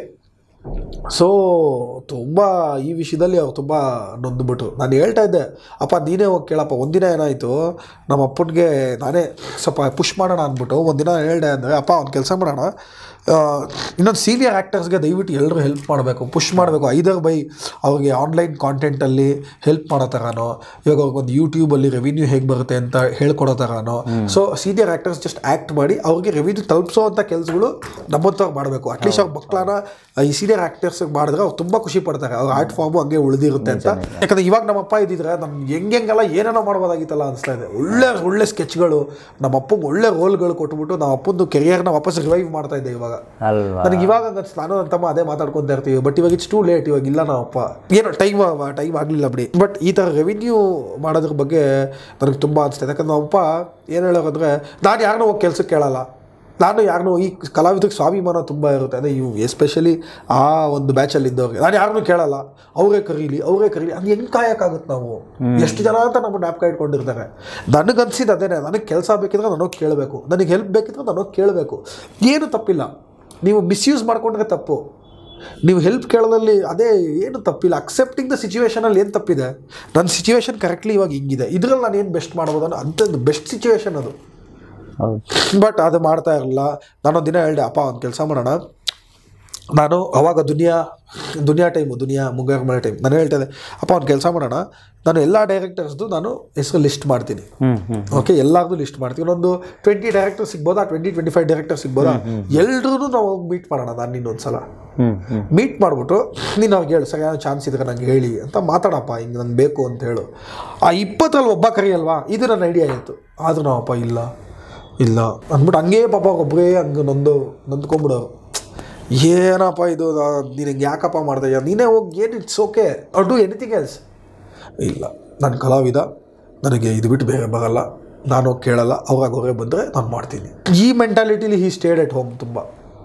Speaker 2: ಸೊ ತುಂಬ ಈ ವಿಷಯದಲ್ಲಿ ಅವ್ರು ತುಂಬ ನೊಂದ್ಬಿಟ್ರು ನಾನು ಹೇಳ್ತಾ ಇದ್ದೆ ಅಪ್ಪ ನೀನೇ ಹೋಗಿ ಕೇಳಪ್ಪ ಒಂದಿನ ಏನಾಯಿತು ನಮ್ಮ ಅಪ್ಪನಿಗೆ ನಾನೇ ಸ್ವಲ್ಪ ಪುಷ್ ಮಾಡೋಣ ಅಂದ್ಬಿಟ್ಟು ಒಂದಿನ ಹೇಳ್ದೆ ಅಂದರೆ ಅಪ್ಪ ಒಂದು ಕೆಲಸ ಮಾಡೋಣ ಇನ್ನೊಂದು ಸೀನಿಯರ್ ಆ್ಯಕ್ಟರ್ಸ್ಗೆ ದಯವಿಟ್ಟು ಎಲ್ಲರೂ ಹೆಲ್ಪ್ ಮಾಡಬೇಕು ಪುಷ್ ಮಾಡಬೇಕು ಐದರ್ ಬೈ ಅವ್ರಿಗೆ ಆನ್ಲೈನ್ ಕಾಂಟೆಂಟಲ್ಲಿ ಹೆಲ್ಪ್ ಮಾಡೋ ಥರನೋ ಇವಾಗ ಅವ್ರಿಗೊಂದು ಯೂಟ್ಯೂಬಲ್ಲಿ ರೆವಿನ್ಯೂ ಹೇಗೆ ಬರುತ್ತೆ ಅಂತ ಹೇಳ್ಕೊಡೋ ಥರನೋ so senior actors just act ಮಾಡಿ ಅವ್ರಿಗೆ ರೆವಿನ್ಯೂ ತಲುಪಿಸೋ ಅಂಥ ಕೆಲಸಗಳು ನಮ್ಮಂಥವ್ರು ಮಾಡಬೇಕು ಅಟ್ಲೀಸ್ಟ್ ಅವ್ರ ಮಕ್ಕಳನ್ನ ಈ ಸೀನಿಯರ್ ಆ್ಯಕ್ಟರ್ಸ್ ಮಾಡಿದ್ರೆ ಅವ್ರು ತುಂಬ ಖುಷಿ ಪಡ್ತಾರೆ ಅವ್ರ ಆರ್ಟ್ ಫಾರ್ಮು ಹಂಗೆ ಉಳಿದಿರುತ್ತೆ ಅಂತ ಯಾಕಂದ್ರೆ ಇವಾಗ ನಮ್ಮಪ್ಪ ಇದ್ದಿದ್ರೆ ನಮ್ಗೆ ಹೆಂಗೆಲ್ಲ ಏನೇನೋ ಮಾಡ್ಬೋದಾಗಿತ್ತಲ್ಲ ಅನಿಸ್ತಾ ಇದೆ ಒಳ್ಳೆ ಒಳ್ಳೆ ಸ್ಕೆಚ್ಗಳು ನಮ್ಮ ಅಪ್ಪಂಗೆ ಒಳ್ಳೆ ರೋಲ್ಗಳು ಕೊಟ್ಬಿಟ್ಟು ನಮ್ಮ ಅಪ್ಪಂದು ಕೆರಿಯರ್ನ ವಾಪಸ್ ರಿವೈವ್ ಮಾಡ್ತಾ ಇದ್ದೆ ಇವಾಗ
Speaker 3: ಅಲ್ವಾ
Speaker 2: ನನಗೆ ಇವಾಗ ಅನ್ಸುತ್ತೆ ನಾನು ನನ್ನ ತಮ್ಮ ಅದೇ ಮಾತಾಡ್ಕೊಂತ ಇರ್ತೀವಿ ಬಟ್ ಇವಾಗ ಇಟ್ಸ್ ಟೂ ಲೇಟ್ ಇವಾಗ ಇಲ್ಲ ನಾವಪ್ಪ ಏನೋ ಟೈಮ್ ಟೈಮ್ ಆಗಲಿಲ್ಲ ಬಿಡಿ ಬಟ್ ಈ ಥರ ರೆವಿನ್ಯೂ ಮಾಡೋದ್ರ ಬಗ್ಗೆ ನನಗೆ ತುಂಬ ಅನಿಸ್ತದೆ ಯಾಕಂದ್ರೆ ನಮ್ಮಪ್ಪ ಏನು ಹೇಳೋದಂದ್ರೆ ನಾನು ಯಾರನ್ನೂ ಹೋಗಿ ಕೆಲ್ಸಕ್ಕೆ ಕೇಳಲ್ಲ ನಾನು ಯಾರನ್ನೂ ಈ ಕಲಾವಿದಕ್ಕೆ ಸ್ವಾಭಿಮಾನ ತುಂಬ ಇರುತ್ತೆ ಅಂದರೆ ಇವು ಎಸ್ಪೆಷಲಿ ಆ ಒಂದು ಬ್ಯಾಚಲ್ಲಿ ಇದ್ದವ್ರಿಗೆ ನಾನು ಯಾರನ್ನೂ ಕೇಳಲ್ಲ ಅವರೇ ಕರೀಲಿ ಅವರೇ ಕರೀಲಿ ಅದು ಹೆಂಗೆ ಕಾಯೋಕ್ಕಾಗುತ್ತೆ ನಾವು ಎಷ್ಟು ಜನ ಅಂತ ನಮ್ಮ ಜ್ಞಾಪಕ ಇಟ್ಕೊಂಡಿರ್ತಾರೆ ನನಗನ್ಸಿದ್ದು ಅದೇನೆ ನನಗೆ ಕೆಲಸ ಬೇಕಿದ್ರೆ ನನಗೆ ಕೇಳಬೇಕು ನನಗೆ ಹೆಲ್ಪ್ ಬೇಕಿದ್ರೆ ನನಗೆ ಕೇಳಬೇಕು ಏನು ತಪ್ಪಿಲ್ಲ ನೀವು ಮಿಸ್ಯೂಸ್ ಮಾಡ್ಕೊಂಡ್ರೆ ತಪ್ಪು ನೀವು ಹೆಲ್ಪ್ ಕೇಳೋದ್ರಲ್ಲಿ ಅದೇ ಏನು ತಪ್ಪಿಲ್ಲ ಅಕ್ಸೆಪ್ಟಿಂಗ್ ದ ಸಿಚುವೇಶನಲ್ಲಿ ಏನು ತಪ್ಪಿದೆ ನನ್ನ ಸಿಚುವೇಶನ್ ಕರೆಕ್ಟ್ಲಿ ಇವಾಗ ಹಿಂಗಿದೆ ಇದರಲ್ಲಿ ನಾನು ಏನು ಬೆಸ್ಟ್ ಮಾಡ್ಬೋದು ಅನ್ನೋ ಅಂಥದ್ದು ಬೆಸ್ಟ್ ಸಿಚುವೇಶನ್ ಅದು
Speaker 3: ಹೌದು
Speaker 2: ಬಟ್ ಅದು ಮಾಡ್ತಾ ಇರಲಿಲ್ಲ ನಾನೊಂದು ದಿನ ಹೇಳಿದೆ ಅಪ್ಪ ಒಂದು ಕೆಲಸ ಮಾಡೋಣ ನಾನು ಅವಾಗ ದುನಿಯಾ ದುನಿಯಾ ಟೈಮು ದುನಿಯಾ ಮುಂಗಾರು ಮಳೆ ಟೈಮ್ ನಾನು ಹೇಳ್ತಾ ಇದ್ದೆ ಅಪ್ಪ ಒಂದು ಕೆಲಸ ಮಾಡೋಣ ನಾನು ಎಲ್ಲ ಡೈರೆಕ್ಟರ್ಸ್ದು ನಾನು ಹೆಸರು ಲಿಸ್ಟ್ ಮಾಡ್ತೀನಿ
Speaker 3: ಹ್ಮ್ ಹ್ಮ್
Speaker 2: ಓಕೆ ಎಲ್ಲಾರ್ದು ಲಿಸ್ಟ್ ಮಾಡ್ತೀವಿ ಒಂದು ಟ್ವೆಂಟಿ ಡೈರೆಕ್ಟರ್ ಸಿಗ್ಬೋದಾ ಟ್ವೆಂಟಿ ಟ್ವೆಂಟಿ ಫೈವ್ ಡೈರೆಕ್ಟರ್ ಸಿಗ್ಬೋದಾ ಎಲ್ರೂ ನಾವು ಮೀಟ್ ಮಾಡೋಣ ನಾನು ಇನ್ನೊಂದು ಸಲ
Speaker 3: ಹ್ಮ್ ಹ್ಮ್
Speaker 2: ಮೀಟ್ ಮಾಡಿಬಿಟ್ಟು ನೀನು ಅವ್ರಿಗೆ ಹೇಳು ಸರಿಯಾದ ಚಾನ್ಸ್ ಇದ್ರೆ ನಂಗೆ ಹೇಳಿ ಅಂತ ಮಾತಾಡಪ್ಪ ಹಿಂಗೆ ನಂಗೆ ಬೇಕು ಅಂತ ಹೇಳು ಆ ಇಪ್ಪತ್ತರಲ್ಲಿ ಒಬ್ಬ ಕರಿಯಲ್ವಾ ಇದು ನನ್ನ ಐಡಿಯಾ ಆಯಿತು ಆದರೂ ನಾವಪ್ಪ ಇಲ್ಲ ಇಲ್ಲ ಅಂದ್ಬಿಟ್ಟು ಹಂಗೇ ಪಾಪ ಒಬ್ಬರೇ ಹಂಗೆ ನೊಂದು ನೊಂದ್ಕೊಂಬಿಡೋರು ಏನಪ್ಪ ಇದು ನಿನಗೆ ಯಾಕಪ್ಪ ಮಾಡ್ದೆ ನೀನೇ ಹೋಗಿ ಏನು ಇಟ್ಸ್ ಓಕೆ ಅವ್ರು ಡೂ ಎನಿಥಿಂಗ್ ಎಲ್ಸ್ ಇಲ್ಲ ನಾನು ಕಲಾವಿದ ನನಗೆ ಇದು ಬಿಟ್ಟು ಬೇರೆ ಬರಲ್ಲ ನಾನು ಹೋಗಿ ಕೇಳಲ್ಲ ಅವ್ರಾಗ ಅವರೇ ಬಂದರೆ ನಾನು ಮಾಡ್ತೀನಿ ಈ ಮೆಂಟಾಲಿಟಿಲಿ ಹಿ ಸ್ಟೇಡ್ ಎಟ್ ಹೋಮ್ ತುಂಬ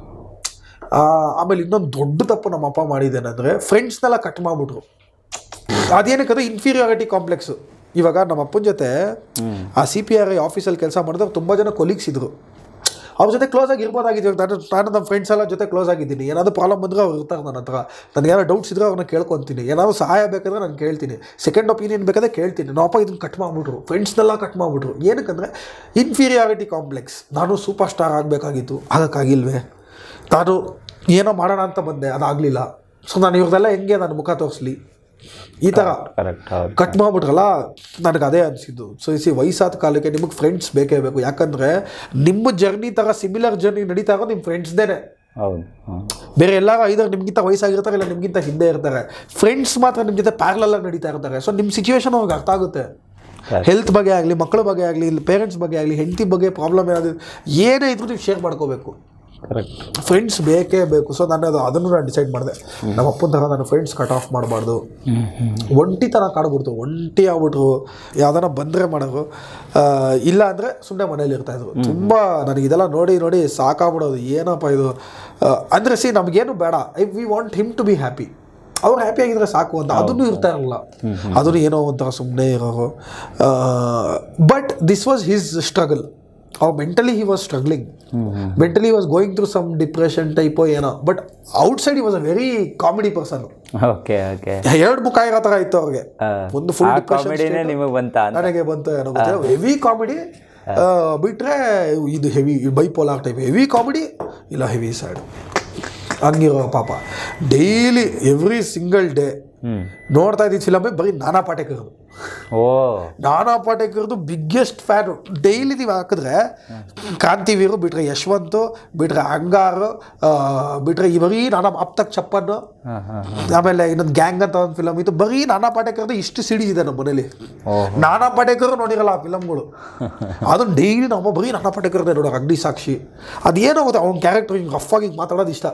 Speaker 2: ಆ, ಆಮೇಲೆ ಇನ್ನೊಂದು ದೊಡ್ಡ ತಪ್ಪು ನಮ್ಮ ಅಪ್ಪ ಮಾಡಿದ್ದೇನೆಂದರೆ ಫ್ರೆಂಡ್ಸ್ನೆಲ್ಲ ಕಟ್ ಮಾಡಿಬಿಟ್ರು ಅದೇನಕ್ಕಂದ್ರೆ ಇನ್ಫೀರಿಯಾರಿಟಿ ಕಾಂಪ್ಲೆಕ್ಸು ಇವಾಗ ನಮ್ಮ ಅಪ್ಪನ ಜೊತೆ ಆ ಸಿ ಪಿ ಆರ್ ಐ ಆಫೀಸಲ್ಲಿ ಕೆಲಸ ಮಾಡಿದ್ರೆ ತುಂಬ ಜನ ಕೊಲೀಗ್ಸ್ ಇದ್ರು ಅವ್ರ ಜೊತೆ ಕ್ಲೋಸ್ ಆಗಿ ಇರ್ಬೋದಾಗಿದ್ದು ಇವಾಗ ನಾನು ನಾನು ನಮ್ಮ ಫ್ರೆಂಡ್ಸ್ ಎಲ್ಲ ಜೊತೆ ಕ್ಲೋಸ್ ಆಗಿದ್ದೀನಿ ಏನಾದರೂ ಪ್ರಾಬ್ಲಮ್ ಬಂದರೆ ಅವ್ರು ಇರ್ತಾರೆ ನನ್ನ ಹತ್ರ ನನಗೆ ಏನಾದ್ರು ಡೌಟ್ಸ್ ಇದ್ರೆ ಅವ್ರನ್ನ ಕೇಳ್ಕೊತೀನಿ ಏನಾದರೂ ಸಹಾಯ ಬೇಕಾದ್ರೆ ನಾನು ಕೇಳ್ತೀನಿ ಸೆಕೆಂಡ್ ಒಪಿನಿಯನ್ ಬೇಕಾದ್ರೆ ಕೇಳ್ತೀನಿ ನಮ್ಮಪ್ಪ ಇದನ್ನು ಕಟ್ ಮಾಡಿಬಿಟ್ರು ಫ್ರೆಂಡ್ಸ್ನೆಲ್ಲ ಕಟ್ ಮಾಡಿಬಿಟ್ರು ಏನಕ್ಕಂದರೆ ಇನ್ಫೀರಿಯಾರಿಟಿ ಕಾಂಪ್ಲೆಕ್ಸ್ ನಾನು ಸೂಪರ್ ಸ್ಟಾರ್ ಆಗಬೇಕಾಗಿತ್ತು ಆಗಕ್ಕಾಗಿಲ್ವೇ ನಾನು ಏನೋ ಮಾಡೋಣ ಅಂತ ಬಂದೆ ಅದಾಗಲಿಲ್ಲ ಸೊ ನಾನು ಇವ್ರದೆಲ್ಲ ಹೆಂಗೆ ನನ್ನ ಮುಖ ತೋರಿಸ್ಲಿ ಈ ಥರ
Speaker 3: ಕರೆಕ್ಟ್ ಹೌದು
Speaker 2: ಕಟ್ ಮಾಡ್ಬಿಟ್ರಲ್ಲ ನನಗೆ ಅದೇ ಅನಿಸಿದ್ದು ಸೊ ಇಸಿ ವಯಸ್ಸಾದ ಕಾಲಕ್ಕೆ ನಿಮಗೆ ಫ್ರೆಂಡ್ಸ್ ಬೇಕೇ ಬೇಕು ಯಾಕಂದರೆ ನಿಮ್ಮ ಜರ್ನಿ ಥರ ಸಿಮಿಲರ್ ಜರ್ನಿ ನಡೀತಾ ಇರೋ ನಿಮ್ಮ ಫ್ರೆಂಡ್ಸ್ದೇನೆ
Speaker 3: ಹೌದು ಹ್ಮ್.
Speaker 2: ಬೇರೆ ಎಲ್ಲರೂ ಐದಾರು ನಿಮ್ಗಿಂತ ವಯಸ್ಸಾಗಿರ್ತಾರೆ ಇಲ್ಲ ನಿಮ್ಗಿಂತ ಹಿಂದೆ ಇರ್ತಾರೆ ಫ್ರೆಂಡ್ಸ್ ಮಾತ್ರ ನಿಮ್ಮ ಜೊತೆ ಪ್ಯಾರಲಾಗಿ ನಡೀತಾ ಇರ್ತಾರೆ ಸೊ ನಿಮ್ಮ ಸಿಚುವೇಶನ್ ಅವ್ರಿಗೆ ಅರ್ಥ ಆಗುತ್ತೆ
Speaker 3: Correct.
Speaker 2: ಹೆಲ್ತ್ ಬಗ್ಗೆ ಆಗಲಿ ಮಕ್ಕಳ ಬಗ್ಗೆ ಆಗಲಿ ಇಲ್ಲ ಪೇರೆಂಟ್ಸ್ ಬಗ್ಗೆ ಆಗಲಿ ಹೆಂಡತಿ ಬಗ್ಗೆ ಪ್ರಾಬ್ಲಮ್ ಏನಾದರೂ ಏನೇ ಇದ್ರೂ ನೀವು ಶೇರ್ ಮಾಡ್ಕೋಬೇಕು
Speaker 3: ಕರೆಕ್ಟ್
Speaker 2: ಫ್ರೆಂಡ್ಸ್ ಬೇಕೇ ಬೇಕು ಸೊ ನಾನು ಅದು ಅದನ್ನು ನಾನು ಡಿಸೈಡ್ ಮಾಡಿದೆ ನಮ್ಮ ಅಪ್ಪನ ಥರ ನಾನು ಫ್ರೆಂಡ್ಸ್ ಕಟ್ ಆಫ್ ಮಾಡಬಾರ್ದು ಒಂಟಿ ಥರ ಕಾಡ್ಬಿಡ್ತು ಒಂಟಿ ಆಗ್ಬಿಟ್ರು ಯಾವ್ದಾನ ಬಂದರೆ ಮಾಡೋರು ಆ, ಇಲ್ಲ ಅಂದರೆ ಸುಮ್ಮನೆ ಮನೇಲಿ ಇರ್ತಾಯಿದ್ರು ತುಂಬ ನನಗೆ ಇದೆಲ್ಲ ನೋಡಿ ನೋಡಿ ಸಾಕಾಗ್ಬಿಡೋದು ಏನಪ್ಪ ಇದು ಆ, ಅಂದರೆ ಸಿ ನಮಗೇನು ಬೇಡ I we want him to be happy ಅವ್ರು ಹ್ಯಾಪಿ ಆಗಿದ್ರೆ ಸಾಕು ಅಂತ ಅದನ್ನು ಇರ್ತಾ ಇರಲ್ಲ ಅದನ್ನು ಏನೋ ಒಂಥರ ಸುಮ್ಮನೆ ಇರೋರು but this was his struggle ಅವ್ರು mentally he was struggling mentally was going through some depression ಟೈಪೋ ಏನೋ but outside was a very comedy person
Speaker 3: okay okay
Speaker 2: ಎರಡು ಮುಖ ಇರೋ ಥರ ಇತ್ತು ಅವ್ರಿಗೆ ಒಂದು ಫುಲ್
Speaker 3: ಕಾಮಿಡಿನೇ ನಿಮಗೆ ಬಂತ ಅಂತ
Speaker 2: ನನಗೆ ಬಂತು ಏನೋ ಗೊತ್ತಿಲ್ಲ ಹೆವಿ ಕಾಮಿಡಿ ಬಿಟ್ರೆ ಇದು heavy bipolar type heavy comedy ಇಲ್ಲ ಹೆವಿ ಸೈಡ್ ಹಂಗಿರೋ ಪಾಪ daily every single day
Speaker 3: hmm
Speaker 2: ನೋಡ್ತಾ ಇದ್ದಿದ್ದು ಫಿಲಮೇ ಬರೀ ನಾನಾ ಪಾಟೇಕರ್ದು
Speaker 3: ಓ
Speaker 2: ನಾನಾ ಪಾಟೇಕರ್ದು ಬಿಗ್ಗೆಸ್ಟ್ ಫ್ಯಾನು ಡೈಲಿ ನೀವು ಹಾಕಿದ್ರೆ ಕ್ರಾಂತಿವೀರು ಬಿಟ್ರೆ ಯಶವಂತು ಬಿಟ್ರೆ ಅಂಗಾರು ಆ, ಬಿಟ್ರೆ ಈ ಬರೀ ನಾನಾ ಅಪ್ತಕ್ ಚಪ್ಪನ್ನು
Speaker 3: ಹಾಂ ಹಾಂ
Speaker 2: ಆಮೇಲೆ ಇನ್ನೊಂದು ಗ್ಯಾಂಗ್ ಅಂತ ಒಂದು ಫಿಲಮ್ ಇತ್ತು ಬರೀ ನಾನಾ ಪಾಟೇಕರ್ದು ಇಷ್ಟು ಸಿಡಿ ಇದೆ ನಮ್ಮ ಮನೇಲಿ
Speaker 3: ಓಹ್
Speaker 2: ನಾನಾ ಪಾಟೇಕರ್ ನೋಡಿರಲ್ಲ ಆ ಫಿಲಮ್ಗಳು ಅದನ್ನು ಡೈಲಿ ನಮ್ಮ ಬರೀ ನಾನಾ ಪಾಟೇಕರ್ದೇ ನೋಡೋ ಅಗ್ನಿ ಸಾಕ್ಷಿ ಅದೇನೋ ಗೊತ್ತಾ ಅವ್ನ ಕ್ಯಾರೆಕ್ಟರ್ ಹಿಂಗೆ ರಫ್ ಆಗಿ ಹಿಂಗ್ ಮಾತಾಡೋದು ಇಷ್ಟ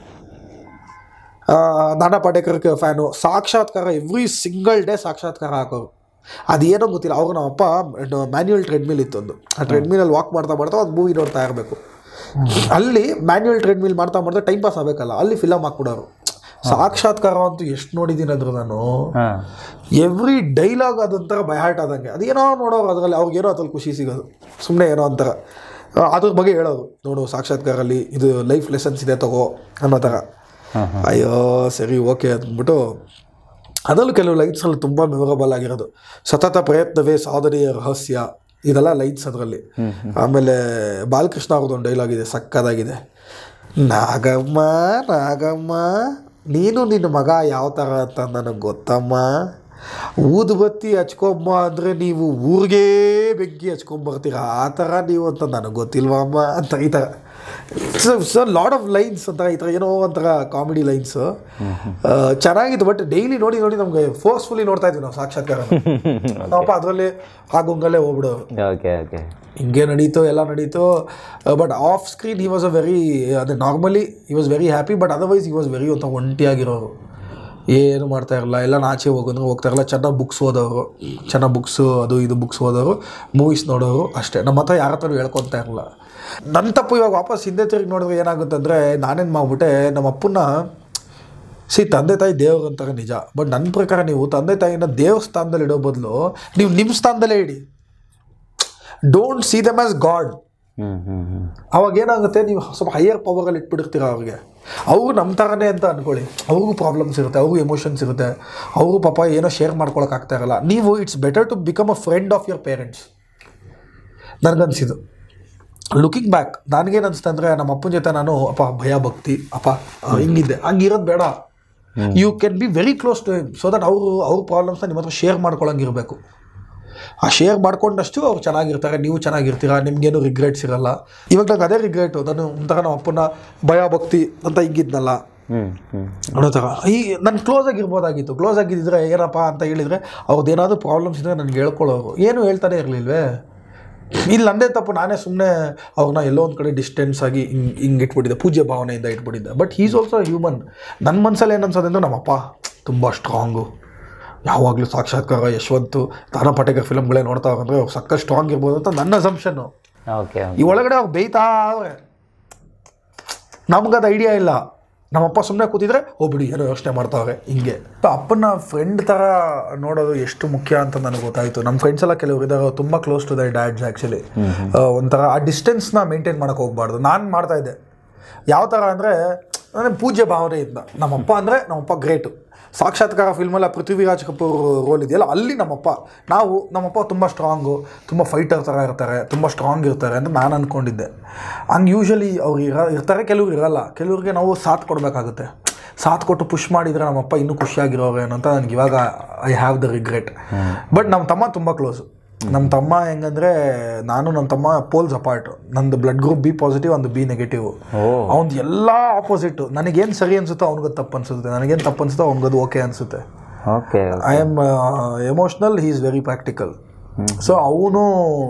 Speaker 2: ಆ, ನಾನಾ ಪಾಟೇಕರ್ ಫ್ಯಾನು ಸಾಕ್ಷಾತ್ಕಾರ ಎವ್ರಿ ಸಿಂಗಲ್ ಡೇ ಸಾಕ್ಷಾತ್ಕಾರ ಹಾಕೋರು ಅದೇನೋ ಗೊತ್ತಿಲ್ಲ ಅವಾಗ ನಮ್ಮಪ್ಪ ಮ್ಯಾನ್ಯುವಲ್ ಟ್ರೆಡ್ಮಿಲ್ ಇತ್ತು ಒಂದು ಆ ಟ್ರೆಡ್ಮಿಲಲ್ಲಿ ವಾಕ್ ಮಾಡ್ತಾ ಮಾಡ್ತಾ ಒಂದು ಮೂವಿ ನೋಡ್ತಾ ಇರಬೇಕು ಅಲ್ಲಿ ಮ್ಯಾನ್ಯುವಲ್ ಟ್ರೆಡ್ಮಿಲ್ ಮಾಡ್ತಾ ಮಾಡ್ತಾ ಟೈಮ್ ಪಾಸ್ ಆಗಬೇಕಲ್ಲ ಅಲ್ಲಿ ಫಿಲಮ್ ಹಾಕ್ಬಿಡೋರು ಸಾಕ್ಷಾತ್ಕಾರ ಅಂತೂ ಎಷ್ಟು ನೋಡಿದ್ದೀನಿ ಅದ್ರ ನಾನು
Speaker 3: ಹಾಂ
Speaker 2: ಎವ್ರಿ ಡೈಲಾಗ್ ಅದೊಂಥರ ಬೈಹಾಟ್ ಆದಂಗೆ ಅದೇನೋ ನೋಡೋರು ಅದರಲ್ಲಿ ಅವ್ರಿಗೇನೋ ಅದ್ರಲ್ಲಿ ಖುಷಿ ಸಿಗೋದು ಸುಮ್ಮನೆ ಏನೋ ಒಂಥರ ಆ, ಅದ್ರ ಬಗ್ಗೆ ಹೇಳೋರು ನೋಡು ಸಾಕ್ಷಾತ್ಕಾರಲ್ಲಿ ಇದು ಲೈಫ್ ಲೆಸನ್ಸ್ ಇದೆ ತಗೋ ಅನ್ನೋ ಥರ ಅಯ್ಯೋ ಸರಿ ಓಕೆ ಅಂದ್ಬಿಟ್ಟು ಅದರಲ್ಲೂ ಕೆಲವು ಲೈಟ್ಸಲ್ಲಿ ತುಂಬ ಮೆಮೊರಬಲ್ ಆಗಿರೋದು ಸತತ ಪ್ರಯತ್ನವೇ ಸಾಧನೆಯ ರಹಸ್ಯ ಇದೆಲ್ಲ ಲೈಟ್ಸ್ ಅದರಲ್ಲಿ ಆಮೇಲೆ ಬಾಲಕೃಷ್ಣ ಅವ್ರದ್ದು ಒಂದು ಡೈಲಾಗ್ ಇದೆ ಸಕ್ಕದಾಗಿದೆ ನಾಗಮ್ಮ ನಾಗಮ್ಮ ನೀನು ನಿನ್ನ ಮಗ ಯಾವ ಥರ ಅಂತ ನನಗೆ ಗೊತ್ತಮ್ಮ ಊದುಬತ್ತಿ ಹಚ್ಕೊಂಬ ಅಂದರೆ ನೀವು ಊರಿಗೆ ಬೆಂಕಿ ಹಚ್ಕೊಂಬರ್ತೀರ ಆ ಥರ ನೀವು ಅಂತ ನನಗೆ ಗೊತ್ತಿಲ್ವಾ ಅಮ್ಮ ಅಂತ ಈ ಥರ so so lot of lines ಅಂತ ಈ ಥರ ಏನೋ ಒಂಥರ ಕಾಮಿಡಿ ಲೈನ್ಸು ಚೆನ್ನಾಗಿತ್ತು ಬಟ್ ಡೈಲಿ ನೋಡಿ ನೋಡಿ ನಮಗೆ ಫೋರ್ಸ್ಫುಲಿ ನೋಡ್ತಾ ಇದ್ವಿ ನಾವು ಸಾಕ್ಷಾತ್ಕಾರ ನಾವಪ್ಪ ಅದರಲ್ಲಿ ಆ ಗುಂಗಲ್ಲೇ ಹೋಗ್ಬಿಡೋರು
Speaker 3: ಓಕೆ ಓಕೆ
Speaker 2: ಹಿಂಗೆ ನಡೀತು ಎಲ್ಲ ನಡೀತು but off screen he was a very ಅದೇ normally he was very happy but otherwise he was very ಒಂಥ ಒಂಟಿಯಾಗಿರೋರು ಏನು ಮಾಡ್ತಾ ಇರಲ್ಲ ಎಲ್ಲ ಆಚೆ ಹೋಗೋದು ಹೋಗ್ತಾ ಇರಲ್ಲ ಚೆನ್ನಾಗಿ ಬುಕ್ಸ್ ಓದೋರು ಚೆನ್ನಾಗಿ ಬುಕ್ಸು ಅದು ಇದು ಬುಕ್ಸ್ ಓದೋರು ಮೂವೀಸ್ ನೋಡೋರು ಅಷ್ಟೇ ನಮ್ಮ ಹತ್ರ ಯಾರ ಹತ್ರ ಹೇಳ್ಕೊತಾ ಇರಲ್ಲ ನನ್ನ ತಪ್ಪು ಇವಾಗ ವಾಪಸ್ ಹಿಂದೆ ತಿರುಗಿ ನೋಡಿದ್ರೆ ಏನಾಗುತ್ತೆ ಅಂದರೆ ನಾನೇನು ಮಾಡ್ಬಿಟ್ಟೆ ನಮ್ಮ ಅಪ್ಪನ್ನ ಸಿ ತಂದೆ ತಾಯಿ ದೇವ್ರು ಅಂತಾರೆ ನಿಜ ಬಟ್ ನನ್ನ ಪ್ರಕಾರ ನೀವು ತಂದೆ ತಾಯಿನ ದೇವ್ರ ಸ್ಥಾನದಲ್ಲಿ ಇಡೋ ಬದಲು ನೀವು ನಿಮ್ಮ ಸ್ಥಾನದಲ್ಲೇ ಇಡಿ don't see them as God
Speaker 3: ಹ್ಞೂ ಹ್ಞೂ ಹ್ಞೂ
Speaker 2: ಅವಾಗ ಏನಾಗುತ್ತೆ ನೀವು ಸ್ವಲ್ಪ ಹೈಯರ್ ಪವರಲ್ಲಿ ಇಟ್ಬಿಡ್ತೀರ ಅವ್ರಿಗೆ ಅವ್ರು ನಮ್ಮ ಥರನೇ ಅಂತ ಅಂದ್ಕೊಳ್ಳಿ ಅವ್ರಿಗೂ ಪ್ರಾಬ್ಲಮ್ಸ್ ಇರುತ್ತೆ ಅವ್ರಿಗೂ ಎಮೋಷನ್ಸ್ ಇರುತ್ತೆ ಅವರು ಪಾಪ ಏನೋ ಶೇರ್ ಮಾಡ್ಕೊಳಕ್ಕಾಗ್ತಾ ಇರಲ್ಲ ನೀವು it's better to become a friend of your parents ನನಗನ್ಸಿದ್ದು ಲುಕಿಂಗ್ ಬ್ಯಾಕ್ ನನಗೇನು ಅನಿಸ್ತು ಅಂದರೆ ನಮ್ಮ ಅಪ್ಪನ ಜೊತೆ ನಾನು ಅಪ್ಪ ಭಯ ಭಕ್ತಿ ಅಪ್ಪ ಆ, ಹಿಂಗಿದ್ದೆ ಹಂಗಿರೋದು ಬೇಡ you can be very close to him so that ಅವರು ಅವ್ರ ಪ್ರಾಬ್ಲಮ್ಸ್ನ ನಿಮ್ಮ ಹತ್ರ ಶೇರ್ ಮಾಡ್ಕೊಳಂಗಿರಬೇಕು ಆ ಶೇರ್ ಮಾಡ್ಕೊಂಡಷ್ಟು ಅವ್ರು ಚೆನ್ನಾಗಿರ್ತಾರೆ ನೀವು ಚೆನ್ನಾಗಿರ್ತೀರ ನಿಮ್ಗೇನು ರಿಗ್ರೆಟ್ಸ್ ಇರಲ್ಲ ಇವಾಗ ನಂಗೆ ಅದೇ ರಿಗ್ರೆಟು ನಾನು ಒಂಥರ ನಮ್ಮ ಅಪ್ಪನ ಭಯ ಭಕ್ತಿ ಅಂತ ಹಿಂಗಿದ್ನಲ್ಲ
Speaker 3: ಹ್ಞೂ ಹ್ಞೂ
Speaker 2: ಅನ್ನೋ ಥರ ಈ ನಾನು ಕ್ಲೋಸ್ ಆಗಿರ್ಬೋದಾಗಿತ್ತು ಕ್ಲೋಸ್ ಆಗಿದ್ದಿದ್ರೆ ಏನಪ್ಪ ಅಂತ ಹೇಳಿದರೆ ಅವ್ರದ್ದು ಏನಾದರೂ ಪ್ರಾಬ್ಲಮ್ಸ್ ಇದ್ದರೆ ನನಗೆ ಹೇಳ್ಕೊಳ್ಳೋರು ಏನು ಹೇಳ್ತಾನೆ ಇರಲಿಲ್ವೇ ಇಲ್ಲಿ ನಂದೇ ತಪ್ಪು ನಾನೇ ಸುಮ್ಮನೆ ಅವ್ರನ್ನ ಎಲ್ಲೋ ಒಂದು ಕಡೆ ಡಿಸ್ಟೆನ್ಸ್ ಆಗಿ ಹಿಂಗೆ ಹಿಂಗೆ ಇಟ್ಬಿಟ್ಟಿದ್ದೆ ಪೂಜ್ಯ ಭಾವನೆಯಿಂದ ಇಟ್ಬಿಟ್ಟಿದ್ದೆ ಬಟ್ ಈಸ್ ಆಲ್ಸೋ ಹ್ಯೂಮನ್ ನನ್ನ ಮನಸ್ಸಲ್ಲಿ ಏನು ಅನ್ಸೋದಂದ್ರೆ ನಮ್ಮಪ್ಪ ತುಂಬ ಸ್ಟ್ರಾಂಗು ಯಾವಾಗಲೂ ಸಾಕ್ಷಾತ್ಕಾರ ಯಶವಂತು ತಾರಾ ಪಾಟೇಕರ್ ಫಿಲಮ್ಗಳೇ ನೋಡ್ತಾ ಹೋಗಂದ್ರೆ ಅವ್ರು ಸಕ್ಕ ಸ್ಟ್ರಾಂಗ್ ಇರ್ಬೋದು ಅಂತ ನನ್ನ ಅಸಂಪ್ಷನ್ನು
Speaker 3: ಓಕೆ
Speaker 2: ಈ ಒಳಗಡೆ ಅವ್ರು ಬೇಯ್ತಾ ಅವ್ರೆ ನಮ್ಗದು ಐಡಿಯಾ ಇಲ್ಲ ನಮ್ಮಪ್ಪ ಸುಮ್ಮನೆ ಕೂತಿದ್ರೆ ಓ ಬಿಡಿ ಏನೋ ಯೋಚನೆ ಮಾಡ್ತಾವ್ರೆ ಹಿಂಗೆ ಅಪ್ಪನ ಫ್ರೆಂಡ್ ಥರ ನೋಡೋದು ಎಷ್ಟು ಮುಖ್ಯ ಅಂತ ನನಗೆ ಗೊತ್ತಾಯಿತು ನಮ್ಮ ಫ್ರೆಂಡ್ಸ್ ಎಲ್ಲ ಕೆಲವರು ಇದ್ದಾರೆ ತುಂಬ close to their dads actually ಒಂಥರ ಆ ಡಿಸ್ಟೆನ್ಸ್ನ ಮೇಂಟೈನ್ ಮಾಡೋಕೆ ಹೋಗ್ಬಾರ್ದು ನಾನು ಮಾಡ್ತಾ ಇದ್ದೆ ಯಾವ ಥರ ಅಂದರೆ ಅಂದರೆ ಪೂಜ್ಯ ಭಾವನೆಯಿಂದ ನಮ್ಮಪ್ಪ ಅಂದರೆ ನಮ್ಮಪ್ಪ ಗ್ರೇಟು ಸಾಕ್ಷಾತ್ಕಾರ ಫಿಲ್ಮಲ್ಲ ಪೃಥ್ವಿರಾಜ್ ಕಪೂರ್ ರೋಲ್ ಇದೆಯಲ್ಲ ಅಲ್ಲಿ ನಮ್ಮಪ್ಪ ನಾವು ನಮ್ಮಪ್ಪ ತುಂಬ ಸ್ಟ್ರಾಂಗು ತುಂಬ ಫೈಟರ್ ಥರ ಇರ್ತಾರೆ ತುಂಬ ಸ್ಟ್ರಾಂಗ್ ಇರ್ತಾರೆ ಅಂತ ನಾನು ಅಂದ್ಕೊಂಡಿದ್ದೆ ಹಂಗೆ ಯೂಶ್ವಲಿ ಅವ್ರು ಇರ ಇರ್ತಾರೆ ಕೆಲವ್ರು ಇರಲ್ಲ ಕೆಲವ್ರಿಗೆ ನಾವು ಸಾಥ್ ಕೊಡಬೇಕಾಗುತ್ತೆ ಸಾಥ್ ಕೊಟ್ಟು ಪುಷ್ ಮಾಡಿದರೆ ನಮ್ಮಪ್ಪ ಇನ್ನೂ ಖುಷಿಯಾಗಿರೋರು ಏನಂತ ನನಗೆ ಇವಾಗ I have the regret but ನಮ್ಮ ತಮ್ಮ ತುಂಬ ಕ್ಲೋಸು ನಮ್ಮ ತಮ್ಮ ಹೆಂಗಂದ್ರೆ ನಾನು ನಮ್ಮ ತಮ್ಮ ಪೋಲ್ಸ್ ಅಪಾರ್ಟ್ ನಂದು ಬ್ಲಡ್ ಗ್ರೂಪ್ ಬಿ ಪಾಸಿಟಿವ್ ಒಂದು ಬಿ ನೆಗೆಟಿವ್ ಅವ್ನ್ದು ಎಲ್ಲ ಆಪೋಸಿಟ್ ನನಗೇನು ಸರಿ ಅನ್ಸುತ್ತೋ ಅವ್ನಿಗೆ ತಪ್ಪು ಅನ್ಸುತ್ತೆ ನನಗೇನು ತಪ್ಪು ಅನ್ಸುತ್ತೋ ಅವ್ನಿಗದು ಓಕೆ ಅನ್ಸುತ್ತೆ
Speaker 3: okay
Speaker 2: I am emotional he is very practical so ಅವನು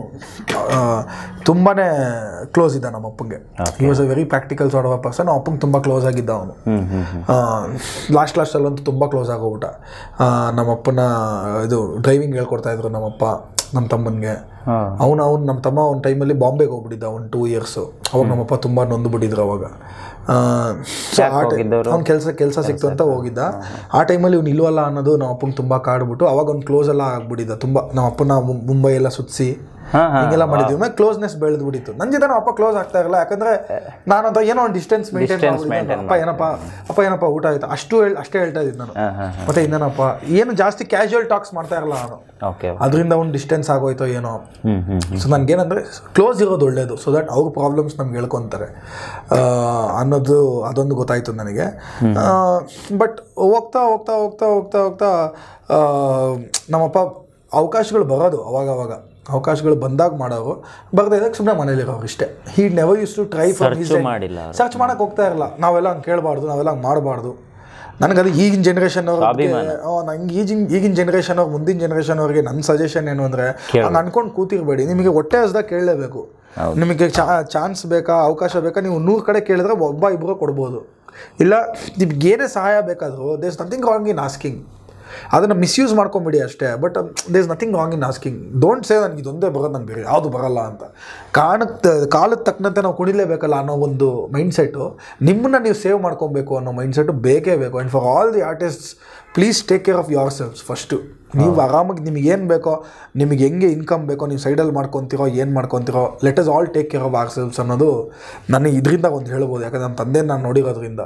Speaker 2: ತುಂಬಾ ಕ್ಲೋಸ್ ಇದ್ದ ನಮ್ಮ ಅಪ್ಪಂಗೆ he was a very practical sort of person ನಮ್ಮ ಅಪ್ಪಂಗೆ ತುಂಬ ಕ್ಲೋಸ್ ಆಗಿದ್ದ ಅವನು
Speaker 3: ಹ್ಞೂ ಹ್ಞೂ ಹ್ಞೂ
Speaker 2: ಲಾಸ್ಟ್ ಲಾಸ್ಟಲ್ಲಂತೂ ತುಂಬ ಕ್ಲೋಸ್ ಆಗೋಗ್ಬಿಟ್ಟ ಆ, ನಮ್ಮಪ್ಪನ ಇದು ಡ್ರೈವಿಂಗ್ ಹೇಳ್ಕೊಡ್ತಾ ಇದ್ರು ನಮ್ಮಪ್ಪ ನಮ್ಮ ತಮ್ಮನಿಗೆ
Speaker 3: ಹಾಂ
Speaker 2: ಅವನು ಅವ್ನು ನಮ್ಮ ತಮ್ಮ ಒಂದು ಟೈಮಲ್ಲಿ ಬಾಂಬೆಗೆ ಹೋಗ್ಬಿಟ್ಟಿದ್ದ ಒಂದು ಟೂ ಇಯರ್ಸು ಅವಾಗ ನಮ್ಮಪ್ಪ ತುಂಬ ನೊಂದುಬಿಟ್ಟಿದ್ರು ಅವಾಗ
Speaker 3: ಹೋಗಿದ್ದವ್ರು?
Speaker 2: ಅವ್ನು ಕೆಲಸ ಕೆಲಸ ಸಿಕ್ತು ಅಂತ ಹೋಗಿದ್ದ ಆ ಟೈಮಲ್ಲಿ ಇವ್ನು ಇಲ್ವಲ್ಲ ಅನ್ನೋದು ನಮ್ಮ ಅಪ್ಪಂಗೆ ತುಂಬ ಕಾಡ್ಬಿಟ್ಟು ಅವಾಗ ಅವ್ನು ಕ್ಲೋಸ್ ಎಲ್ಲ ಆಗ್ಬಿಟ್ಟಿದ್ದ ತುಂಬ ನಮ್ಮ ಅಪ್ಪನ ಮು- ಮುಂಬೈ ಎಲ್ಲ ಸುತ್ತಿಸಿ
Speaker 3: ಹಾಂ ಹಾಂ
Speaker 2: ಹಿಂಗೆಲ್ಲ ಮಾಡಿದ್ವಿ ಆಮೇಲೆ ಕ್ಲೋಸ್ನೆಸ್ ಬೆಳೆದ್ಬಿಟ್ಟಿತ್ತು ನನ್ನ ಜೊತೆ ನಮ್ಮ ಅಪ್ಪ ಕ್ಲೋಸ್ ಆಗ್ತಾ ಇರಲ್ಲ ಯಾಕಂದ್ರೆ ನಾನಂತ ಏನೋ ಒಂದು ಡಿಸ್ಟೆನ್ಸ್ ಮೇಂಟೈನ್ ಅಪ್ಪ ಏನಪ್ಪ ಅಪ್ಪ ಏನಪ್ಪ ಊಟ ಆಯ್ತು ಅಷ್ಟು ಹೇಳ್ ಅಷ್ಟೇ ಹೇಳ್ತಾ ಇದ್ದೆ ನಾನು
Speaker 3: ಹಾಂ ಹಾಂ
Speaker 2: ಮತ್ತೆ ಇನ್ನೇನಪ್ಪ ಏನು ಜಾಸ್ತಿ ಕ್ಯಾಶುವಲ್ ಟಾಕ್ಸ್ ಮಾಡ್ತಾ ಇರಲ್ಲ ನಾನು
Speaker 3: ಓಕೆ
Speaker 2: ಅದರಿಂದ ಒಂದು ಡಿಸ್ಟೆನ್ಸ್ ಆಗೋಯ್ತೋ ಏನೋ
Speaker 3: ಹ್ಞೂ ಹ್ಞೂ
Speaker 2: ಸೊ ನನಗೇನಂದರೆ ಕ್ಲೋಸ್ ಇರೋದು ಒಳ್ಳೆಯದು ಸೊ ದಟ್ ಅವ್ರ ಪ್ರಾಬ್ಲಮ್ಸ್ ನಮ್ಗೆ ಹೇಳ್ಕೊತಾರೆ ಆ, ಅನ್ನೋದು ಅದೊಂದು ಗೊತ್ತಾಯಿತು ನನಗೆ ಬಟ್ ಹೋಗ್ತಾ ಹೋಗ್ತಾ ಹೋಗ್ತಾ ಹೋಗ್ತಾ ಹೋಗ್ತಾ ಆ, ನಮ್ಮಪ್ಪ ಅವಕಾಶಗಳು ಬರೋದು ಅವಾಗ ಅವಾಗ ಅವಕಾಶಗಳು ಬಂದಾಗ ಮಾಡೋರು ಬರ್ದೇ ಇದ್ದಾಗ ಸುಮ್ಮನೆ ಮನೇಲಿರೋರು ಇಷ್ಟೇ he never used to try for
Speaker 3: Search ಮಾಡಿಲ್ಲ ಅವ್ರು.
Speaker 2: ಸರ್ಚ್ ಮಾಡಕ್ಕೆ ಹೋಗ್ತಾ ಇರಲ್ಲ ನಾವೆಲ್ಲ ಹಂಗೆ ಕೇಳಬಾರ್ದು ನಾವೆಲ್ಲ ಹಂಗೆ ಮಾಡಬಾರ್ದು ನನಗದು ಈಗಿನ ಜನ್ರೇಷನ್ ಅವ್ರಿಗೆ ನಂಗೆ ಈಗಿನ ಈಗಿನ ಜನ್ರೇಷನ್ ಅವ್ರು ಮುಂದಿನ ಜನ್ರೇಷನ್ ಅವ್ರಿಗೆ ನನ್ನ ಸಜೆಷನ್ ಏನು ಅಂದರೆ ಹಂಗೆ ಅನ್ಕೊಂಡು ಕೂತಿರ್ಬೇಡಿ ನಿಮಗೆ ಹೊಟ್ಟೆ ಹಸ್ದಾಗ ಕೇಳಲೇಬೇಕು ನಿಮಗೆ ಚಾನ್ಸ್ ಬೇಕಾ ಅವಕಾಶ ಬೇಕಾ ನೀವು ನೂರು ಕಡೆ ಕೇಳಿದ್ರೆ ಒಬ್ಬ ಇಬ್ಬರು ಕೊಡ್ಬೋದು ಇಲ್ಲ ನಿಮ್ಗೆ ಏನೇ ಸಹಾಯ ಬೇಕಾದರೂ there's nothing wrong in asking ಅದನ್ನು ಮಿಸ್ಯೂಸ್ ಮಾಡ್ಕೊಂಬಿಡಿ ಅಷ್ಟೇ but there is nothing wrong in asking don't say ನನಗೆ ಇದೊಂದೇ ಬರೋದು ನಂಗೆ ಬೇರೆ ಯಾವುದು ಬರಲ್ಲ ಅಂತ ಕಾರಣಕ್ಕೆ ಕಾಲಕ್ಕೆ ತಕ್ಕಂತೆ ನಾವು ಕುಣಿಲೇಬೇಕಲ್ಲ ಅನ್ನೋ ಒಂದು ಮೈಂಡ್ಸೆಟ್ಟು ನಿಮ್ಮನ್ನ ನೀವು ಸೇವ್ ಮಾಡ್ಕೊಬೇಕು ಅನ್ನೋ ಮೈಂಡ್ಸೆಟ್ಟು ಬೇಕೇ ಬೇಕು and for all the artists please take care of yourselves first ನೀವು ಆರಾಮಾಗಿ ನಿಮಗೆ ಏನು ಬೇಕೋ ನಿಮಗೆ ಹೆಂಗೆ ಇನ್ಕಮ್ ಬೇಕೋ ನೀವು ಸೈಡಲ್ಲಿ ಮಾಡ್ಕೊತಿರೋ ಏನು ಮಾಡ್ಕೊತಿರೋ let us all take care of ourselves ಅನ್ನೋದು ನನಗೆ ಇದರಿಂದ ಒಂದು ಹೇಳ್ಬೋದು ಯಾಕಂದ್ರೆ ನಮ್ಮ ತಂದೆ ನಾನು ನೋಡಿರೋದ್ರಿಂದ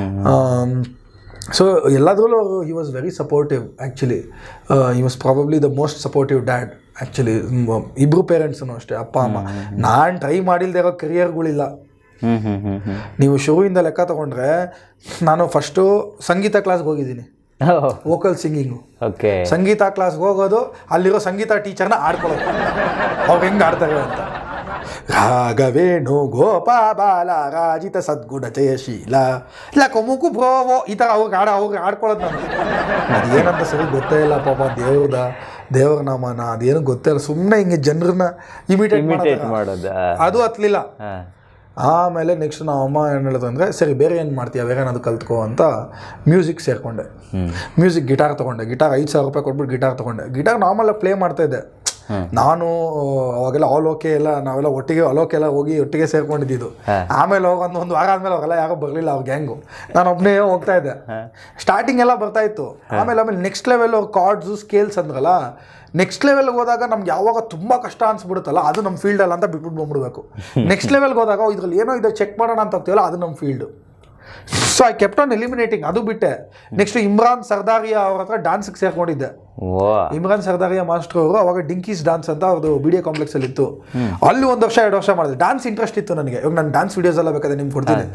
Speaker 2: ಸೊ ಎಲ್ಲದರಲ್ಲೂ he was very supportive actually he was probably the most supportive dad actually ಇಬ್ಬರು ಪೇರೆಂಟ್ಸೂ ಅಷ್ಟೇ ಅಪ್ಪ ಅಮ್ಮ ನಾನು ಟ್ರೈ ಮಾಡಿಲ್ದೇ ಇರೋ ಕೆರಿಯರ್ಗಳಿಲ್ಲ
Speaker 3: ಹ್ಮ್ ಹ್ಮ್ ಹ್ಮ್ ಹ್ಮ್
Speaker 2: ನೀವು ಶುರುವಿಂದ ಲೆಕ್ಕ ತಗೊಂಡ್ರೆ ನಾನು ಫಸ್ಟು ಸಂಗೀತ ಕ್ಲಾಸ್ಗೆ ಹೋಗಿದ್ದೀನಿ ವೋಕಲ್ ಸಿಂಗಿಂಗು
Speaker 3: ಓಕೆ
Speaker 2: ಸಂಗೀತ ಕ್ಲಾಸ್ಗೆ ಹೋಗೋದು ಅಲ್ಲಿರೋ ಸಂಗೀತ ಟೀಚರ್ನ ಆಡ್ಕೊಳ್ಳೋದು ಅವ್ರು ಹೆಂಗೆ ಆಡ್ತಾರೆ ಅಂತ ರಾಘವೇಣು ಗೋಪಾ ಬಾಲ ರಾಜಿತ ಸದ್ಗುಣ ಜಯಶೀಲ ಇಲ್ಲ ಕೊಮ್ಮುಕು ಬ್ರೋವೋ ಈ ಥರ ಅವ್ರಿಗೆ ಆಡ ಅವ್ರಿಗೆ ಆಡ್ಕೊಳ್ಳೋದು ನಾನು ಅದೇನಂತ ಸರಿ ಗೊತ್ತೇ ಇಲ್ಲ ಪಾಪ ದೇವ್ರದ ದೇವ್ರ ನಾಮನ ಅದೇನು ಗೊತ್ತೇ ಇಲ್ಲ ಸುಮ್ಮನೆ ಹಿಂಗೆ ಜನರನ್ನ ಇಮಿಟೇಟ್
Speaker 3: ಇಮಿಟೇಟ್ ಮಾಡೋದ
Speaker 2: ಅದು ಹತ್ಲಿಲ್ಲ ಆಮೇಲೆ ನೆಕ್ಸ್ಟ್ ನಾವು ಅಮ್ಮ ಏನು ಹೇಳಿದ್ರು ಅಂದರೆ ಸರಿ ಬೇರೆ ಏನು ಮಾಡ್ತೀಯ ಬೇರೆ ಏನಾದ್ರು ಕಲ್ತ್ಕೋ ಅಂತ ಮ್ಯೂಸಿಕ್ ಸೇರಿಕೊಂಡೆ ಮ್ಯೂಸಿಕ್ ಗಿಟಾರ್ ತೊಗೊಂಡೆ ಗಿಟಾರ್ ಐದು ಸಾವಿರ ರೂಪಾಯಿ ಕೊಟ್ಬಿಟ್ಟು ಗಿಟಾರ್ ತೊಗೊಂಡೆ ಗಿಟಾರ್ ನಾರ್ಮಲಾಗಿ ಪ್ಲೇ ಮಾಡ್ತಾ ಇದ್ದೆ ನಾನು ಅವಾಗೆಲ್ಲ ಆಲ್ ಓಕೆ ಎಲ್ಲ ನಾವೆಲ್ಲ ಒಟ್ಟಿಗೆ ಆಲ್ ಓಕೆ ಎಲ್ಲ ಹೋಗಿ ಒಟ್ಟಿಗೆ ಸೇರ್ಕೊಂಡಿದ್ದು ಆಮೇಲೆ ಹೋಗಿ ಒಂದು ಒಂದು ವಾರ ಆದ್ಮೇಲೆ ಅವೆಲ್ಲ ಯಾರೋ ಬರಲಿಲ್ಲ ಅವ್ರ ಗ್ಯಾಂಗು ನಾನು ಒಬ್ಬನೇ ಹೋಗ್ತಾ ಇದ್ದೆ ಸ್ಟಾರ್ಟಿಂಗ್ ಎಲ್ಲ ಬರ್ತಾ ಇತ್ತು ಆಮೇಲೆ ಆಮೇಲೆ ನೆಕ್ಸ್ಟ್ ಲೆವೆಲ್ ಕಾರ್ಡ್ಸು ಸ್ಕೇಲ್ಸ್ ಅಂದ್ರಲ್ಲ ನೆಕ್ಸ್ಟ್ ಲೆವೆಲ್ಗೆ ಹೋದಾಗ ನಮ್ಗೆ ಯಾವಾಗ ತುಂಬ ಕಷ್ಟ ಅನ್ಸ್ಬಿಡುತ್ತಲ್ಲ ಅದು ನಮ್ಮ ಫೀಲ್ಡಲ್ಲ ಅಂತ ಬಿಟ್ಬಿಟ್ಟು ಬಂದ್ಬಿಡ್ಬೇಕು ನೆಕ್ಸ್ಟ್ ಲೆವೆಲ್ಗೆ ಹೋದಾಗ ಇದ್ರಲ್ಲಿ ಏನೋ ಇದೆ ಚೆಕ್ ಮಾಡೋಣ ಅಂತ ಹೋಗ್ತೀವಲ್ಲ ಅದು ನಮ್ಮ field so I kept on eliminating ಅದು ಬಿಟ್ಟೆ ನೆಕ್ಸ್ಟ್ ಇಮ್ರಾನ್ ಸರ್ದಾರಿಯಾ ಅವ್ರ ಹತ್ರ ಡಾನ್ಸ್ಗೆ ಸೇರ್ಕೊಂಡಿದ್ದೆ
Speaker 3: ಓ
Speaker 2: ಇಮ್ರಾನ್ ಸರ್ದಾರಿಯಾ ಮಾಸ್ಟರ್ ಅವರು ಅವಾಗ ಡಿಂಕೀಸ್ ಡಾನ್ಸ್ ಅಂತ ಅವ್ರದ್ದು ಬಿ ಡಿ ಕಾಂಪ್ಲೆಕ್ಸ್ ಅಲ್ಲಿ ಇತ್ತು ಅಲ್ಲಿ ಒಂದು ವರ್ಷ ಎರಡು ವರ್ಷ ಮಾಡಿದೆ ಡಾನ್ಸ್ ಇಂಟ್ರೆಸ್ಟ್ ಇತ್ತು ನನಗೆ ಇವಾಗ ನಾನು ಡಾನ್ಸ್ ವಿಡಿಯೋಸ್ ಎಲ್ಲ ಬೇಕಾದ್ರೆ ನಿಮ್ಗೆ ಕೊಡ್ತೀನಿ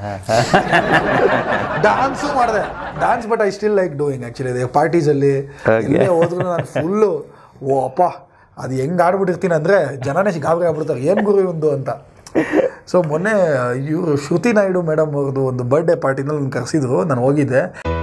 Speaker 2: ಡಾನ್ಸು ಮಾಡಿದೆ dance but I still like doing actually ಪಾರ್ಟೀಸಲ್ಲಿ ಎಲ್ಲೇ ಹೋದ್ರು ನಾನು ಫುಲ್ಲು ಓ ಅಪ್ಪ ಅದು ಹೆಂಗೆ ಆಡ್ಬಿಟ್ಟಿರ್ತೀನಿ ಅಂದರೆ ಜನನೇ ಗಾಬರಿ ಆಗ್ಬಿಡ್ತಾರೆ ಏನು ಗುರು ಇವಂದು ಅಂತ ಸೊ ಮೊನ್ನೆ ಇವರು ಶ್ರುತಿ ನಾಯ್ಡು ಮೇಡಮ್ ಅವ್ರದ್ದು ಒಂದು ಬರ್ಡೇ ಪಾರ್ಟಿನಲ್ಲಿ ನಾನು ಕರೆಸಿದ್ರು ನಾನು ಹೋಗಿದ್ದೆ